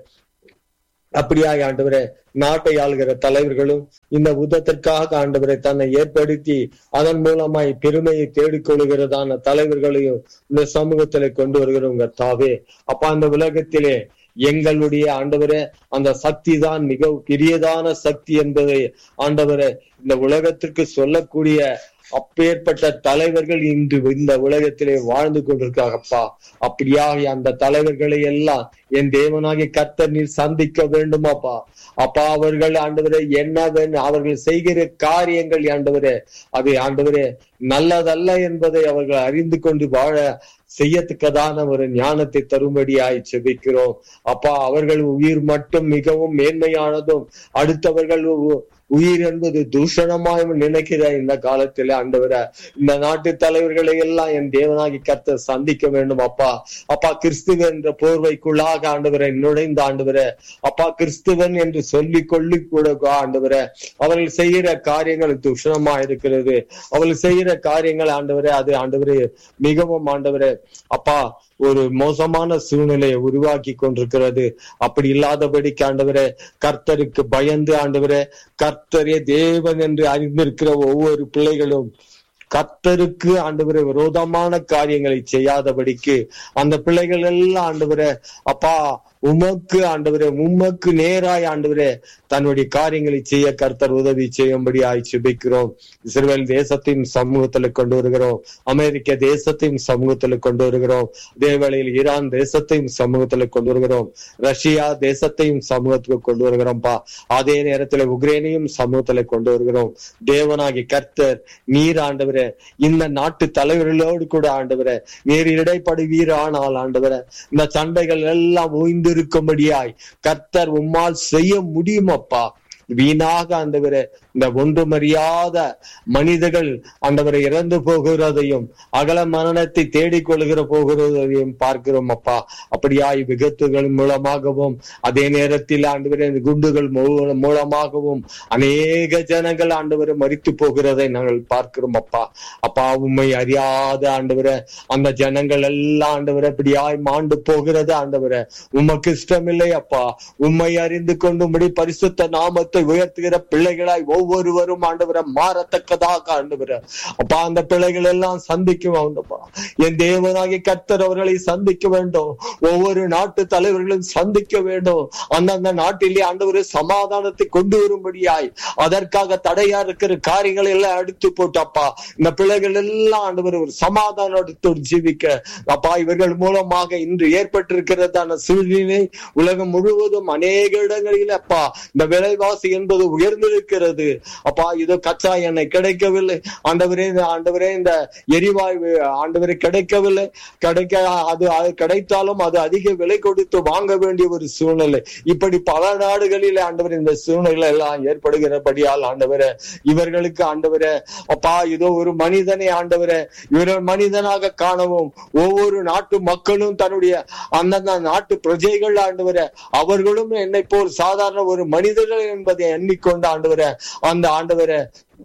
அப்படியாய் ஆண்டவரே நாட்டை ஆளுகிற தலைவர்களும் இந்த உதத்திற்காக ஆண்டவரை தன்னை ஏற்படுத்தி அதன் மூலமாய் பெருமையை தேடிக்கொள்கிறதான தலைவர்களையும் இந்த சமூகத்திலே கொண்டு வருகிறவங்க தாவே அப்பா அந்த உலகத்திலே எங்களுடைய ஆண்டவரே அந்த சக்தி தான் மிக பெரியதான சக்தி என்பதை ஆண்டவரே இந்த உலகத்திற்கு சொல்லக்கூடிய அப்பேற்பட்ட தலைவர்கள் இன்று இந்த உலகத்திலே வாழ்ந்து கொண்டிருக்காங்கப்பா அப்படியாக அந்த தலைவர்களை எல்லாம் என் தேவனாகிய கர்த்தர் நீர் சந்திக்க வேண்டுமாப்பா அப்பா அவர்கள் ஆண்டவரே என்ன வேண்டும் அவர்கள் செய்கிற காரியங்கள் ஆண்டவரே அது ஆண்டவரே நல்லதல்ல என்பதை அவர்கள் அறிந்து கொண்டு வாழ செய்யத்தக்கதான ஒரு ஞானத்தை தரும்படியாய் செபிக்கிறோம் அப்பா அவர்கள் உயிர் மட்டும் மிகவும் மேன்மையானதும் அடுத்தவர்கள் உ- உயிர் என்பது தூஷணமாய் நினைக்கிற இந்த காலத்துல ஆண்டவர இந்த நாட்டு தலைவர்களை எல்லாம் என் தேவனாகி கர்த்தர் சந்திக்க வேண்டும் அப்பா அப்பா கிறிஸ்துவ என்ற போர்வைக்குள்ளாக ஆண்டவரை நுழைந்த ஆண்டவரே அப்பா கிறிஸ்துவன் என்று சொல்லிக் கொள்ளி கூட ஆண்டவரே அவர்கள் செய்கிற காரியங்கள் துஷணமா இருக்கிறது அவர்கள் செய்கிற காரியங்கள் ஆண்டவரே அது ஆண்டவரே மிகவும் ஆண்டவரே அப்பா ஒரு மோசமான சூழ்நிலையை உருவாக்கி கொண்டிருக்கிறது அப்படி இல்லாதபடிக்கு ஆண்டவரே கர்த்தருக்கு பயந்து ஆண்டவரே கர்த்தரே தேவன் என்று அறிந்திருக்கிற ஒவ்வொரு பிள்ளைகளும் கர்த்தருக்கு ஆண்டவரே விரோதமான காரியங்களை செய்யாதபடிக்கு அந்த பிள்ளைகள் எல்லாம் ஆண்டவரே அப்பா உமக்கு ஆண்டவரே உமக்கு நேராய் ஆண்டவரே தன்னுடைய காரியங்களை செய்ய கர்த்தர் உதவி செய்யும்படி ஆய்ச்சிபிக்கிறோம் இஸ்ரேல் தேசத்தையும் சமூகத்துல கொண்டு வருகிறோம் அமெரிக்க தேசத்தையும் சமூகத்துல கொண்டு வருகிறோம் அதே வேளையில் ஈரான் தேசத்தையும் சமூகத்துல கொண்டு வருகிறோம் ரஷ்யா தேசத்தையும் சமூகத்துக்கு கொண்டு வருகிறோம்ப்பா அதே நேரத்துல உக்ரைனையும் சமூகத்துல கொண்டு வருகிறோம் தேவனாகி கர்த்தர் நீர் ஆண்டவரே இந்த நாட்டு தலைவர்களோடு கூட ஆண்டவரே நீர் இடைப்படுவீர் ஆனால் ஆண்டவரே இந்த சண்டைகள் எல்லாம் ஓய்ந்திருக்கும்படியாய் கர்த்தர் உம்மால் செய்ய முடியுமப்பா வீணாக ஆண்டவரே இந்த ஒன்றுமறியாத மனிதர்கள் ஆண்டவரை இறந்து போகிறதையும் அகல மரணத்தை தேடிக்கொள்கிற போகிறதையும் பார்க்கிறோம் அப்பா அப்படியாய் விபத்துகள் மூலமாகவும் அதே நேரத்தில் ஆண்டவரே இந்த குண்டுகள் மூ- மூலமாகவும் அநேக ஜனங்கள் ஆண்டவரை மறித்து போகிறதை நாங்கள் பார்க்கிறோம் அப்பா அப்பா உண்மை அறியாத ஆண்டவரை அந்த ஜனங்கள் எல்லாம் ஆண்டவரை அப்படியாய் மாண்டு போகிறது ஆண்டவரை உமக்கு இஷ்டமில்லை அப்பா உண்மை அறிந்து கொண்டும்படி பரிசுத்த நாமத்தை உயர்த்துகிற பிள்ளைகளாய் ஒவ்வொருவரும் ஆண்டவரை மாறத்தக்கதாக ஆண்டவரை அப்பா அந்த பிள்ளைகள் எல்லாம் சந்திக்கும் ஆண்டப்பா என் தேவனாகிய கர்த்தர் அவர்களை சந்திக்க வேண்டும் ஒவ்வொரு நாட்டு தலைவர்களும் சந்திக்க வேண்டும் அந்தந்த நாட்டிலே ஆண்டவர் சமாதானத்தை கொண்டு வரும்படியாய் அதற்காக தடையா இருக்கிற காரியங்களை எல்லாம் எடுத்து போட்டப்பா இந்த பிள்ளைகள் எல்லாம் ஆண்டவர் ஒரு சமாதானத்தோடு ஜீவிக்க அப்பா இவர்கள் மூலமாக இன்று ஏற்பட்டிருக்கிறதான சூழ்நிலை உலகம் முழுவதும் அநேக இடங்களில் அப்பா இந்த விலைவாசி விலைவாசி என்பது உயர்ந்திருக்கிறது அப்பா இதோ கச்சா எண்ணெய் கிடைக்கவில்லை ஆண்டவரே இந்த ஆண்டவரே இந்த எரிவாயு ஆண்டவரே கிடைக்கவில்லை கிடைக்க அது அது கிடைத்தாலும் அது அதிக விலை கொடுத்து வாங்க வேண்டிய ஒரு சூழ்நிலை இப்படி பல நாடுகளில் ஆண்டவர் இந்த சூழ்நிலை எல்லாம் ஏற்படுகிறபடியால் ஆண்டவரே இவர்களுக்கு ஆண்டவரே அப்பா இதோ ஒரு மனிதனை ஆண்டவரே இவர்கள் மனிதனாக காணவும் ஒவ்வொரு நாட்டு மக்களும் தன்னுடைய அந்தந்த நாட்டு பிரஜைகள் ஆண்டவரே அவர்களும் என்னை போல் சாதாரண ஒரு மனிதர்கள் என்பதை எண்ணிக்கொண்டு ஆண்டவரே அந்த ஆண்டவரே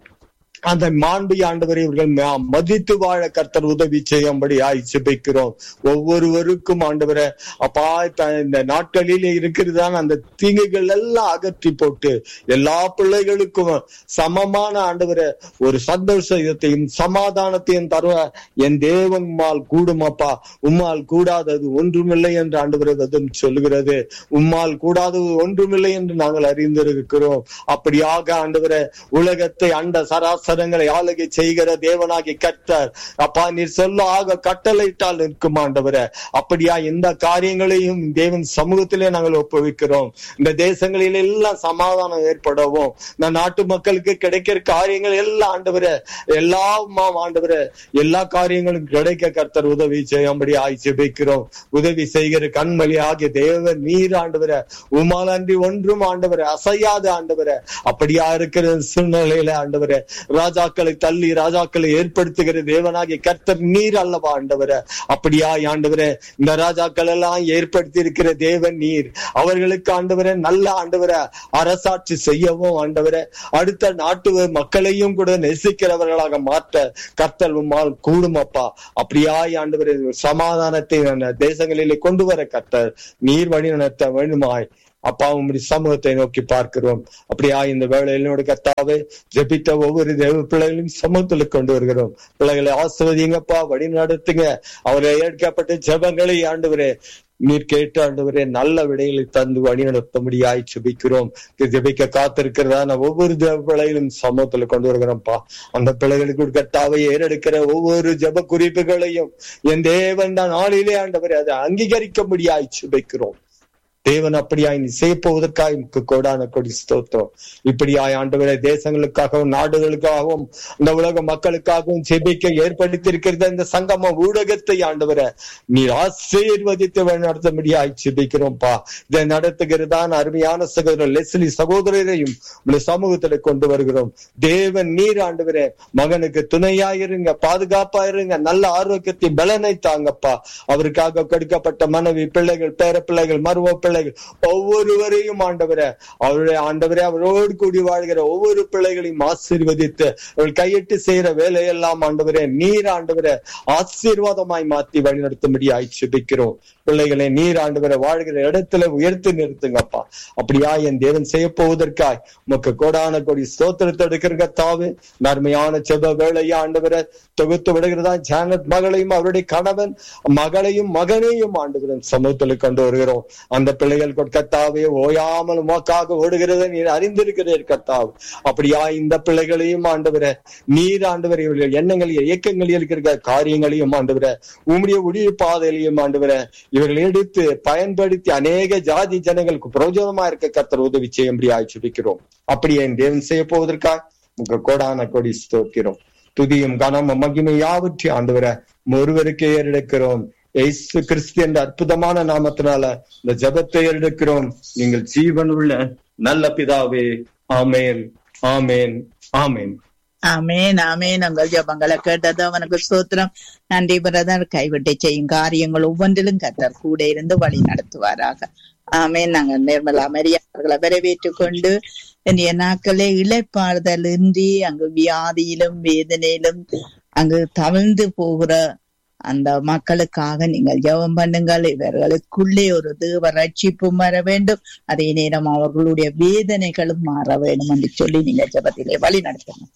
அந்த மாண்பு ஆண்டவரை இவர்கள் ம- மதித்து வாழ கர்த்தர் உதவி செய்யும்படி ஆய்ச்சிபிக்கிறோம் ஒவ்வொருவருக்கும் ஆண்டவரை அப்பா த- இந்த நாட்களில் இருக்கிறதான அந்த தீங்குகள் எல்லாம் அகற்றி போட்டு எல்லா பிள்ளைகளுக்கும் சமமான ஆண்டவரை ஒரு சந்தோஷத்தையும் சமாதானத்தையும் தருவ என் தேவன் உம்மால் கூடும் அப்பா உம்மால் கூடாதது ஒன்றுமில்லை என்று ஆண்டவரை வதம் சொல்லுகிறது உம்மால் கூடாதது ஒன்றுமில்லை என்று நாங்கள் அறிந்திருக்கிறோம் அப்படியாக ஆண்டவரை உலகத்தை அண்ட சராசரங்களை ஆளுகை செய்கிற தேவனாகி கர்த்தர் அப்பா நீர் சொல்ல ஆக கட்டளையிட்டால் நிற்கும் ஆண்டவரே அப்படியா எந்த காரியங்களையும் தேவன் சமூகத்திலே நாங்கள் ஒப்புவிக்கிறோம் இந்த தேசங்களில் எல்லாம் சமாதானம் ஏற்படவும் இந்த நாட்டு மக்களுக்கு கிடைக்கிற காரியங்கள் எல்லாம் ஆண்டவரே எல்லாம் ஆண்டவரே எல்லா காரியங்களும் கிடைக்க கர்த்தர் உதவி செய்யும்படி ஆய் ஜெபிக்கிறோம் உதவி செய்கிற கண்மொழி ஆகிய தேவன் நீர் ஆண்டவரே உமால் அன்றி ஒன்றும் ஆண்டவரே அசையாத ஆண்டவரே அப்படியா இருக்கிற சூழ்நிலையில ஆண்டவரே ராஜாக்களை தள்ளி ராஜாக்களை ஏற்படுத்துகிற தேவனாகிய கர்த்தர் நீர் அல்லவா ஆண்டவரே அப்படியா ஆண்டவரே இந்த ராஜாக்கள் எல்லாம் ஏற்படுத்தி இருக்கிற தேவன் நீர் அவர்களுக்கு ஆண்டவரே நல்ல ஆண்டவரை அரசாட்சி செய்யவும் ஆண்டவரே அடுத்த நாட்டு மக்களையும் கூட நேசிக்கிறவர்களாக மாற்ற கர்த்தர் உம்மால் கூடும் அப்பா அப்படியா ஆண்டவரே சமாதானத்தை அந்த தேசங்களிலே கொண்டு வர கர்த்தர் நீர் வழி நடத்த வேண்டுமாய் அப்பா உம்முடைய சமூகத்தை நோக்கி பார்க்கிறோம் அப்படியா இந்த வேளையிலோட கத்தாவே ஜெபித்த ஒவ்வொரு தேவ பிள்ளைகளையும் சமூகத்துல கொண்டு வருகிறோம் பிள்ளைகளை ஆசிர்வதிங்கப்பா வழி நடத்துங்க அவரை ஏற்கப்பட்ட ஜெபங்களை ஆண்டவரே நீர் கேட்டு ஆண்டவரே நல்ல விடைகளை தந்து வழி நடத்தும்படியாய் ஜெபிக்கிறோம் ஜெபிக்க காத்திருக்கிறதான ஒவ்வொரு தேவ பிள்ளைகளும் சமூகத்துல கொண்டு வருகிறோம்ப்பா அந்த பிள்ளைகளுக்கு கத்தாவை ஏறெடுக்கிற ஒவ்வொரு ஜெப குறிப்புகளையும் என் தேவன் தான் நாளிலே ஆண்டவரே அதை அங்கீகரிக்கும்படியாய் ஜெபிக்கிறோம் தேவன் அப்படியாய் நீ செய்ய போவதற்காக உமக்கு கோடான கொடி ஸ்தோத்திரம் இப்படியாய் ஆண்டவரே தேசங்களுக்காகவும் நாடுகளுக்காகவும் இந்த உலக மக்களுக்காகவும் செபிக்க ஏற்படுத்தி இருக்கிற இந்த சங்கம ஊடகத்தை ஆண்டவரை நீர் ஆசீர்வதித்து நடத்தும்படியாய் செபிக்கிறோம்ப்பா இதை நடத்துகிறதான அருமையான சகோதரர் லெஸ்லி சகோதரரையும் உங்களை சமூகத்துல கொண்டு வருகிறோம் தேவன் நீர் ஆண்டவரே மகனுக்கு துணையாயிருங்க பாதுகாப்பாயிருங்க நல்ல ஆரோக்கியத்தை பலனை தாங்கப்பா அவருக்காக கொடுக்கப்பட்ட மனைவி பிள்ளைகள் பேர பிள்ளைகள் மருவ பிள்ளைகள் ஒவ்வொருவரையும் ஆண்டவரே அவருடைய ஆண்டவரே அவரோடு கூடி வாழ்கிற ஒவ்வொரு பிள்ளைகளையும் ஆசீர்வதித்து அவர்கள் கையிட்டு செய்யற வேலையெல்லாம் ஆண்டவரே நீர் ஆண்டவரே ஆசீர்வாதமாய் மாத்தி வழிநடத்தும்படி ஆய்ச்சிபிக்கிறோம் பிள்ளைகளை நீர் ஆண்டவரை வாழ்கிற இடத்துல உயர்த்தி நிறுத்துங்கப்பா அப்படியா என் தேவன் செய்ய போவதற்காய் உமக்கு கோடான கொடி ஸ்தோத்திரத்தை எடுக்கிறங்க தாவு நன்மையான செப வேலையா ஆண்டவரை தொகுத்து விடுகிறதா ஜானத் மகளையும் அவருடைய கணவன் மகளையும் மகனையும் ஆண்டுகிறோம் சமூகத்தில் கொண்டு வருகிறோம் அந்த பிள்ளைகள் கத்தாவே ஓயாமல் உமக்காக ஓடுகிறத நீர் அறிந்திருக்கிறீர் கத்தாவு அப்படியா இந்த பிள்ளைகளையும் ஆண்டவர நீர் ஆண்டவர் இவர்கள் எண்ணங்களில் இயக்கங்களில் இருக்கிற காரியங்களையும் ஆண்டவர உம்முடைய உடைய பாதையிலையும் ஆண்டவர இவர்கள் எடுத்து பயன்படுத்தி அநேக ஜாதி ஜனங்களுக்கு பிரயோஜனமா இருக்க கர்த்தர் உதவி செய்யும்படி ஆய்ச்சிபிக்கிறோம் அப்படியே என் தேவன் செய்ய போவதற்காக உங்க கோடான கொடி ஸ்தோக்கிறோம் துதியும் கனமும் மகிமை யாவற்றி ஆண்டவர ஒருவருக்கே ஏறெடுக்கிறோம் ஏசு கிறிஸ்து என்ற அற்புதமான நாமத்தினால இந்த ஜபத்தை எடுக்கிறோம் நீங்கள் ஜீவன் உள்ள நல்ல பிதாவே ஆமேன் ஆமேன் ஆமேன் ஆமேன் ஆமேன் உங்கள் ஜபங்களை கேட்டது அவனுக்கு ஸ்தோத்திரம் நன்றி பிரதர் கைவிட்டு செய்யும் காரியங்கள் ஒவ்வொன்றிலும் கத்தர் கூட இருந்து வழி நடத்துவாராக ஆமேன் நாங்கள் நிர்மலா மரியா அவர்களை வரவேற்றுக் கொண்டு இன்றைய நாட்களே இழைப்பாறுதல் இன்றி அங்கு வியாதியிலும் வேதனையிலும் அங்கு தவிழ்ந்து போகிற அந்த மக்களுக்காக நீங்கள் ஜெபம் பண்ணுங்கள் இவர்களுக்குள்ளே ஒரு தேவ ரட்சிப்பும் வர வேண்டும் அதே நேரம் அவர்களுடைய வேதனைகளும் மாற வேண்டும் என்று சொல்லி நீங்க ஜெபத்திலே வழி நடத்தணும்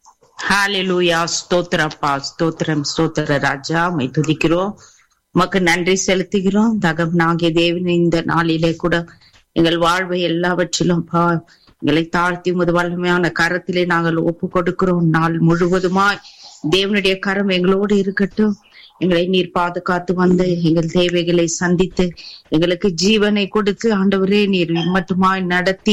ஹalleluya ஸ்தோத்திரப்பா ஸ்தோத்திரம் ஸ்தோத்திர ராஜா மை துதிக்கிறோம் உமக்கு நன்றி செலுத்துகிறோம் தகவனாகிய தேவன் இந்த நாளிலே கூட எங்கள் வாழ்வை எல்லாவற்றிலும் பா எங்களை தாழ்த்தி உமது வல்லமையான கரத்திலே நாங்கள் ஒப்பு கொடுக்கிறோம் நாள் முழுவதுமாய் தேவனுடைய கரம் எங்களோடு இருக்கட்டும் எங்களை நீர் பாதுகாத்து வந்து எங்கள் தேவைகளை சந்தித்து எங்களுக்கு ஜீவனை கொடுத்து ஆண்டவரே நீர் மட்டுமாய் நடத்தி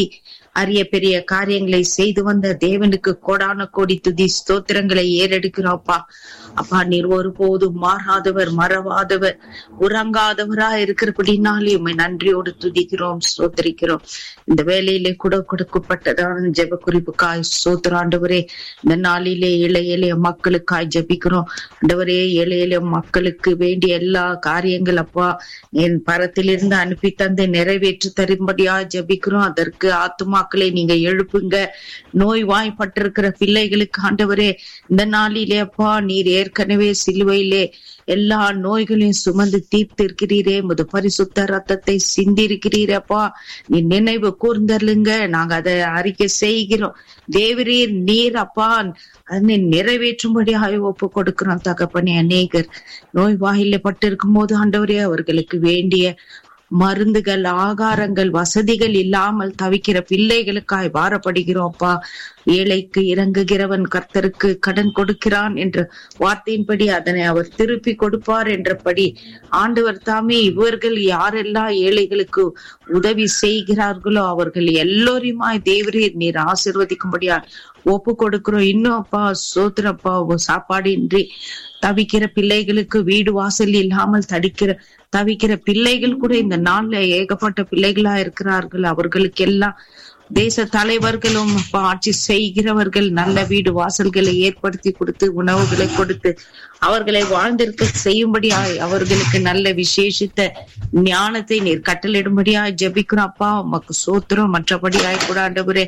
அரிய பெரிய காரியங்களை செய்து வந்த தேவனுக்கு கோடான கோடி துதி ஸ்தோத்திரங்களை ஏறெடுக்கிறோம்ப்பா அப்பா நீர் ஒருபோதும் மாறாதவர் மறவாதவர் உறங்காதவரா இருக்கிறபடினாலே உம்மை நன்றியோடு துதிக்கிறோம் ஸ்தோத்திரிக்கிறோம் இந்த வேலையிலே கூட கொடுக்கப்பட்டதான ஜெப குறிப்புக்காய் ஸ்தோத்திராண்டவரே இந்த நாளிலே இளைய இளைய மக்களுக்காய் ஜெபிக்கிறோம் ஆண்டவரே இளைய இளைய மக்களுக்கு வேண்டிய எல்லா காரியங்கள் அப்பா என் பரத்திலிருந்து அனுப்பி தந்து நிறைவேற்றி தரும்படியா ஜெபிக்கிறோம் அதற்கு ஆத்துமாக்களை நீங்க எழுப்புங்க நோய் வாய்ப்பட்டிருக்கிற பிள்ளைகளுக்கு ஆண்டவரே இந்த நாளிலே அப்பா நீர் ஏற்கனவே சிலுவையிலே எல்லா நோய்களையும் சுமந்து தீர்த்திருக்கிறீரே முது பரிசுத்த ரத்தத்தை சிந்திருக்கிறீரப்பா நீ நினைவு கூர்ந்தருளுங்க நாங்க அதை அறிக்கை செய்கிறோம் தேவரீர் நீர் அப்பா அதனை நிறைவேற்றும்படியாக ஒப்பு கொடுக்கிறோம் தகப்பனே அநேகர் நோய் வாயில பட்டிருக்கும் போது ஆண்டவரே அவர்களுக்கு வேண்டிய மருந்துகள் ஆகாரங்கள் வசதிகள் இல்லாமல் தவிக்கிற பிள்ளைகளுக்காய் பாரப்படுகிறோம்ப்பா ஏழைக்கு இறங்குகிறவன் கர்த்தருக்கு கடன் கொடுக்கிறான் என்ற வார்த்தையின்படி அதனை அவர் திருப்பி கொடுப்பார் என்றபடி ஆண்டவர் தாமே இவர்கள் யாரெல்லாம் ஏழைகளுக்கு உதவி செய்கிறார்களோ அவர்கள் எல்லோரையுமாய் தேவரீர் நீர் ஆசிர்வதிக்கும்படியா ஒப்பு கொடுக்கிறோம் இன்னும் அப்பா சோத்திரப்பா சாப்பாடு இன்றி தவிக்கிற பிள்ளைகளுக்கு வீடு வாசல் இல்லாமல் தடிக்கிற தவிக்கிற பிள்ளைகள் கூட இந்த நாள்ல ஏகப்பட்ட பிள்ளைகளா இருக்கிறார்கள் அவர்களுக்கு எல்லாம் தேச தலைவர்களும் ஆட்சி செய்கிறவர்கள் நல்ல வீடு வாசல்களை ஏற்படுத்தி கொடுத்து உணவுகளை கொடுத்து அவர்களை வாழ்ந்திருக்க செய்யும்படியாய் அவர்களுக்கு நல்ல விசேஷித்த ஞானத்தை நீர் கட்டளிடும்படியாய் ஜபிக்கிறோம் அப்பா உமக்கு சோத்திரம் மற்றபடியாய் கூட ஆண்டவரே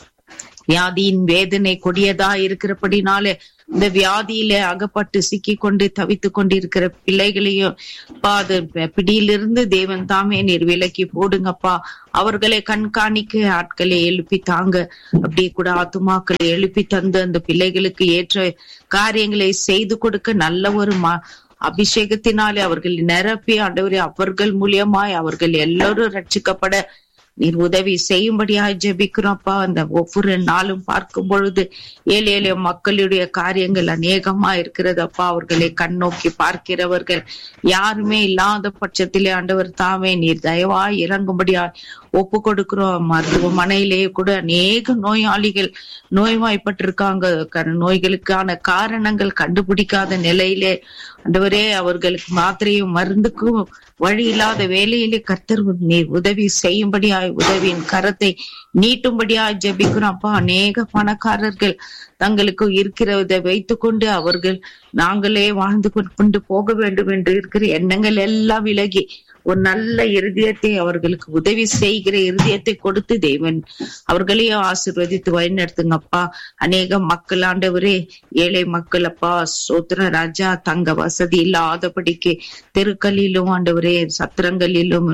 வியாதியின் வேதனை கொடியதா இருக்கிறபடினாலே இந்த வியாதியில அகப்பட்டு சிக்கி கொண்டு தவித்து கொண்டிருக்கிற பிள்ளைகளையும் பாது பிடியிலிருந்து தேவன் தாமே நீர் விலக்கி போடுங்கப்பா அவர்களை கண்காணிக்க ஆட்களை எழுப்பி தாங்க அப்படியே கூட ஆத்துமாக்களை எழுப்பி தந்து அந்த பிள்ளைகளுக்கு ஏற்ற காரியங்களை செய்து கொடுக்க நல்ல ஒரு மா அபிஷேகத்தினாலே அவர்கள் நிரப்பி ஆண்டவரே அவர்கள் மூலியமாய் அவர்கள் எல்லோரும் ரட்சிக்கப்பட நீர் உதவி செய்யும்படியாக ஜெபிக்கிறோம்ப்பா அந்த ஒவ்வொரு நாளும் பார்க்கும் பொழுது ஏழை எளிய மக்களுடைய காரியங்கள் அநேகமா இருக்கிறதப்பா அவர்களை கண்ணோக்கி பார்க்கிறவர்கள் யாருமே இல்லாத பட்சத்திலே ஆண்டவர் தாமே நீர் தயவா இறங்கும்படியா ஒப்பு கொடுக்கிறோம் மருத்துவமனையிலேயே கூட அநேக நோயாளிகள் நோய்வாய்ப்பட்டிருக்காங்க நோய்களுக்கான காரணங்கள் கண்டுபிடிக்காத நிலையிலே ஆண்டவரே அவர்களுக்கு மாத்திரையும் மருந்துக்கும் வழி இல்லாத வேலையிலே கர்த்தர் நீர் உதவி செய்யும்படியாய் உதவியின் கரத்தை நீட்டும்படியாய் ஜபிக்கிறோம் அப்பா அநேக பணக்காரர்கள் தங்களுக்கு இருக்கிறதை வைத்துக்கொண்டு அவர்கள் நாங்களே வாழ்ந்து கொண்டு போக வேண்டும் என்று இருக்கிற எண்ணங்கள் எல்லாம் விலகி ஒரு நல்ல இருதயத்தை அவர்களுக்கு உதவி செய்கிற இருதயத்தை கொடுத்து தேவன் அவர்களையும் ஆசிர்வதித்து வழிநடத்துங்கப்பா அநேக மக்கள் ஆண்டவரே ஏழை மக்கள் அப்பா சோத்திர ராஜா தங்க வசதி இல்லாதபடிக்கு தெருக்களிலும் ஆண்டவரே சத்திரங்களிலும்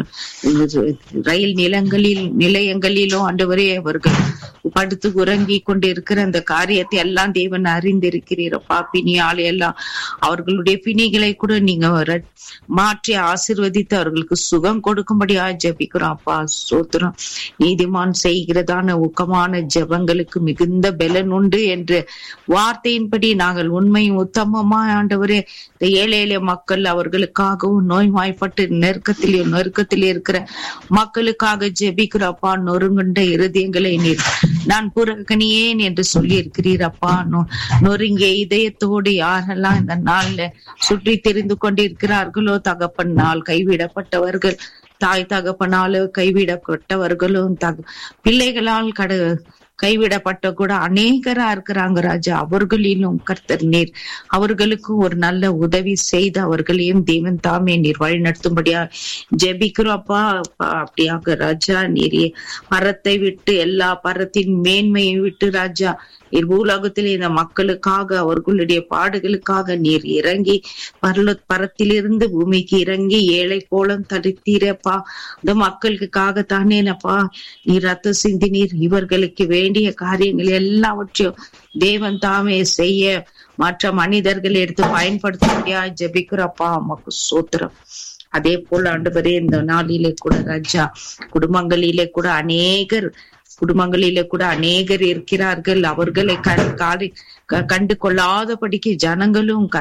ரயில் நிலங்களில் நிலையங்களிலும் ஆண்டவரே அவர்கள் படுத்து உறங்கி கொண்டு இருக்கிற அந்த காரியத்தை எல்லாம் தேவன் அறிந்திருக்கிறீரப்பா பிணியால் எல்லாம் அவர்களுடைய பிணிகளை கூட நீங்க மாற்றி ஆசிர்வதித்து அவர்களுக்கு சுகம் கொடுக்கும்படியா ஜபிக்கிறோம் அப்பா சோத்திரம் நீதிமான் செய்கிறதான ஊக்கமான ஜபங்களுக்கு மிகுந்த பலன் உண்டு என்று வார்த்தையின்படி நாங்கள் உண்மையும் உத்தமமா ஆண்டவரே இந்த ஏழை எளிய மக்கள் அவர்களுக்காகவும் நோய்வாய்ப்பட்டு நெருக்கத்திலே நெருக்கத்தில் இருக்கிற மக்களுக்காக ஜெபிக்கிறப்பா நொறுங்குண்ட இருதயங்களை நீர் நான் புறக்கணியேன் என்று சொல்லி இருக்கிறீர் அப்பா நொறுங்கிய இதயத்தோடு யாரெல்லாம் இந்த நாள்ல சுற்றி தெரிந்து கொண்டிருக்கிறார்களோ தகப்பன் நாள் கைவிடப்பட்டவர்கள் தாய் தகப்பனால கைவிடப்பட்டவர்களும் தக பிள்ளைகளால் கட கைவிடப்பட்ட கூட அநேகரா இருக்கிறாங்க ராஜா அவர்களிலும் கர்த்தர் நீர் அவர்களுக்கு ஒரு நல்ல உதவி செய்து அவர்களையும் தேவன் தாமே நீர் வழி நடத்தும்படியா ஜெபிக்கிறோம் அப்பா அப்படியாக ராஜா நீர் பரத்தை விட்டு எல்லா பரத்தின் மேன்மையை விட்டு ராஜா நீர் பூலோகத்தில் இந்த மக்களுக்காக அவர்களுடைய பாடுகளுக்காக நீர் இறங்கி பரல பரத்திலிருந்து பூமிக்கு இறங்கி ஏழை கோலம் தடுத்தீரப்பா இந்த மக்களுக்காக தானேனப்பா நீர் ரத்த சிந்தி நீர் இவர்களுக்கு வேண்டிய காரியங்கள் எல்லாவற்றையும் தேவன் தாமே செய்ய மற்ற மனிதர்கள் எடுத்து பயன்படுத்த முடியாது ஜபிக்கிறப்பா அம்மாக்கு சோத்திரம் அதே போல ஆண்டவரே இந்த நாளிலே கூட ராஜா குடும்பங்களிலே கூட அநேகர் குடும்பங்களிலே கூட அநேகர் இருக்கிறார்கள் அவர்களை கண் காடி கண்டு கொள்ளாதபடிக்கு ஜனங்களும்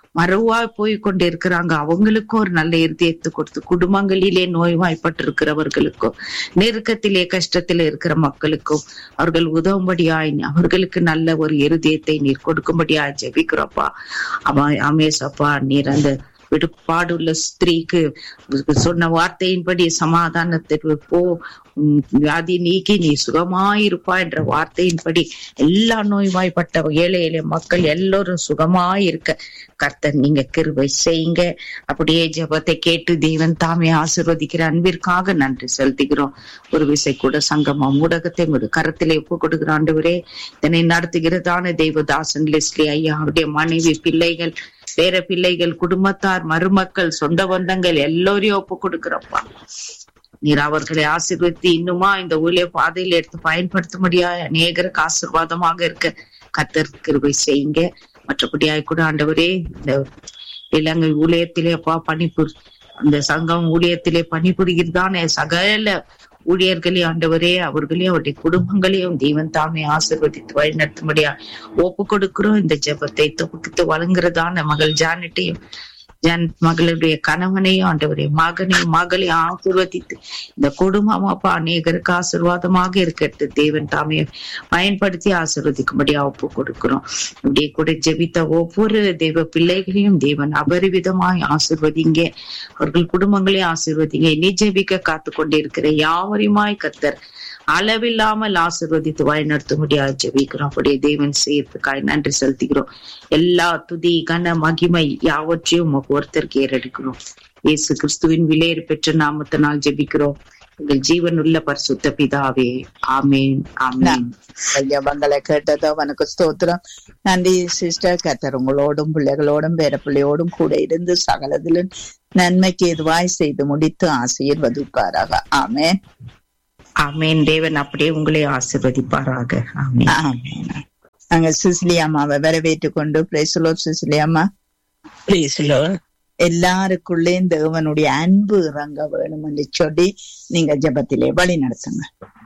மறுவா போய் கொண்டு இருக்கிறாங்க அவங்களுக்கும் ஒரு நல்ல இருதயத்தை கொடுத்து குடும்பங்களிலே நோய்வாய்ப்பட்டிருக்கிறவர்களுக்கும் நெருக்கத்திலே கஷ்டத்திலே இருக்கிற மக்களுக்கும் அவர்கள் உதவும்படியாய் அவர்களுக்கு நல்ல ஒரு இருதயத்தை நீர் கொடுக்கும்படியாய் ஜெபிக்கிறோப்பா அவ அமேசப்பா நீர் அந்த விடுபாடுள்ள ஸ்திரீக்கு சொன்ன வார்த்தையின்படி சமாதானத்திற்கு போ உம் வியாதி நீக்கி நீ சுகமாயிருப்பா என்ற வார்த்தையின்படி எல்லா நோய்வாய்ப்பட்ட ஏழை எளிய மக்கள் எல்லோரும் சுகமாயிருக்க கர்த்தர் நீங்க கிருபை செய்யுங்க அப்படியே ஜெபத்தை கேட்டு தேவன் தாமே ஆசிர்வதிக்கிற அன்பிற்காக நன்றி செலுத்துகிறோம் ஒரு விசை கூட சங்கமம் ஊடகத்தை உங்களுடைய கரத்திலே ஒப்பு கொடுக்கிற ஆண்டவரே இதனை நடத்துகிறதான தெய்வதாசன் லெஸ்லி ஐயா அவருடைய மனைவி பிள்ளைகள் பேர பிள்ளைகள் குடும்பத்தார் மருமக்கள் சொந்த பந்தங்கள் எல்லோரையும் ஒப்பு கொடுக்கிறப்பா நீர் அவர்களை ஆசீர்வதித்து இன்னுமா இந்த ஊழிய பாதையில் எடுத்து பயன்படுத்தும்படியா அநேகருக்கு ஆசீர்வாதமாக இருக்க கத்தர் கிருபை செய்யுங்க மற்றபடியாய் கூட ஆண்டவரே இந்த இலங்கை ஊழியத்திலே அப்பா பணிபு அந்த சங்கம் ஊழியத்திலே பணிபுரிகிறதான சகல ஊழியர்களே ஆண்டவரே அவர்களையும் அவருடைய குடும்பங்களையும் தெய்வன் தாமே ஆசீர்வதித்து வழிநடத்தும்படியா ஒப்பு கொடுக்கிறோம் இந்த ஜெபத்தை தொகுத்து வழங்குறதான மகள் ஜானட்டையும் ஜன் மகளுடைய கணவனையும் ஆண்டவரே மகனையும் மகளையும் ஆசீர்வதித்து இந்த குடும்பம் அப்பா அநேகருக்கு ஆசீர்வாதமாக இருக்கிறது தேவன் தாமே பயன்படுத்தி ஆசீர்வதிக்கும்படியா ஒப்பு கொடுக்கிறோம் இப்படியே கூட ஜெபித்த ஒவ்வொரு தெய்வ பிள்ளைகளையும் தேவன் அபரிவிதமாய் ஆசீர்வதிங்க அவர்கள் குடும்பங்களையும் ஆசீர்வதிங்க இனி ஜெபிக்க காத்து கொண்டிருக்கிற யாவரையுமாய் கத்தர் அளவில்லாமல் ஆசிர்வதித்து வழிநடத்தும்படியாக ஜெபிக்கிறோம் அப்படியே தேவன் செய்யறதுக்காய் நன்றி செலுத்துகிறோம் எல்லா துதி கன மகிமை யாவற்றையும் உமக்கு ஒருத்தருக்கு ஏறெடுக்கிறோம் இயேசு கிறிஸ்துவின் விலையேறு பெற்ற நாமத்தினால் ஜெபிக்கிறோம் எங்கள் ஜீவனுள்ள பரிசுத்த பிதாவே ஆமேன் ஆமேன் ஜபங்களை கேட்டதோ அவனுக்கு ஸ்தோத்திரம் நன்றி சிஸ்டர் கத்தர் உங்களோடும் பிள்ளைகளோடும் பேர பிள்ளையோடும் கூட இருந்து சகலதிலும் நன்மைக்கு எதுவாய் செய்து முடித்து ஆசீர்வதிப்பாராக ஆமேன் ஆமேன் தேவன் அப்படியே உங்களை ஆசிர்வதிப்பாராக ஆமேன் ஆமேன் நாங்க சிசிலி அம்மாவை வரவேற்று கொண்டு பிரேசலோ சிசிலி அம்மா Praise the Lord. எல்லாருக்குள்ளேயும் தேவனுடைய அன்பு இறங்க வேணும் என்று சொல்லி நீங்க ஜெபத்திலே வழி நடத்துங்க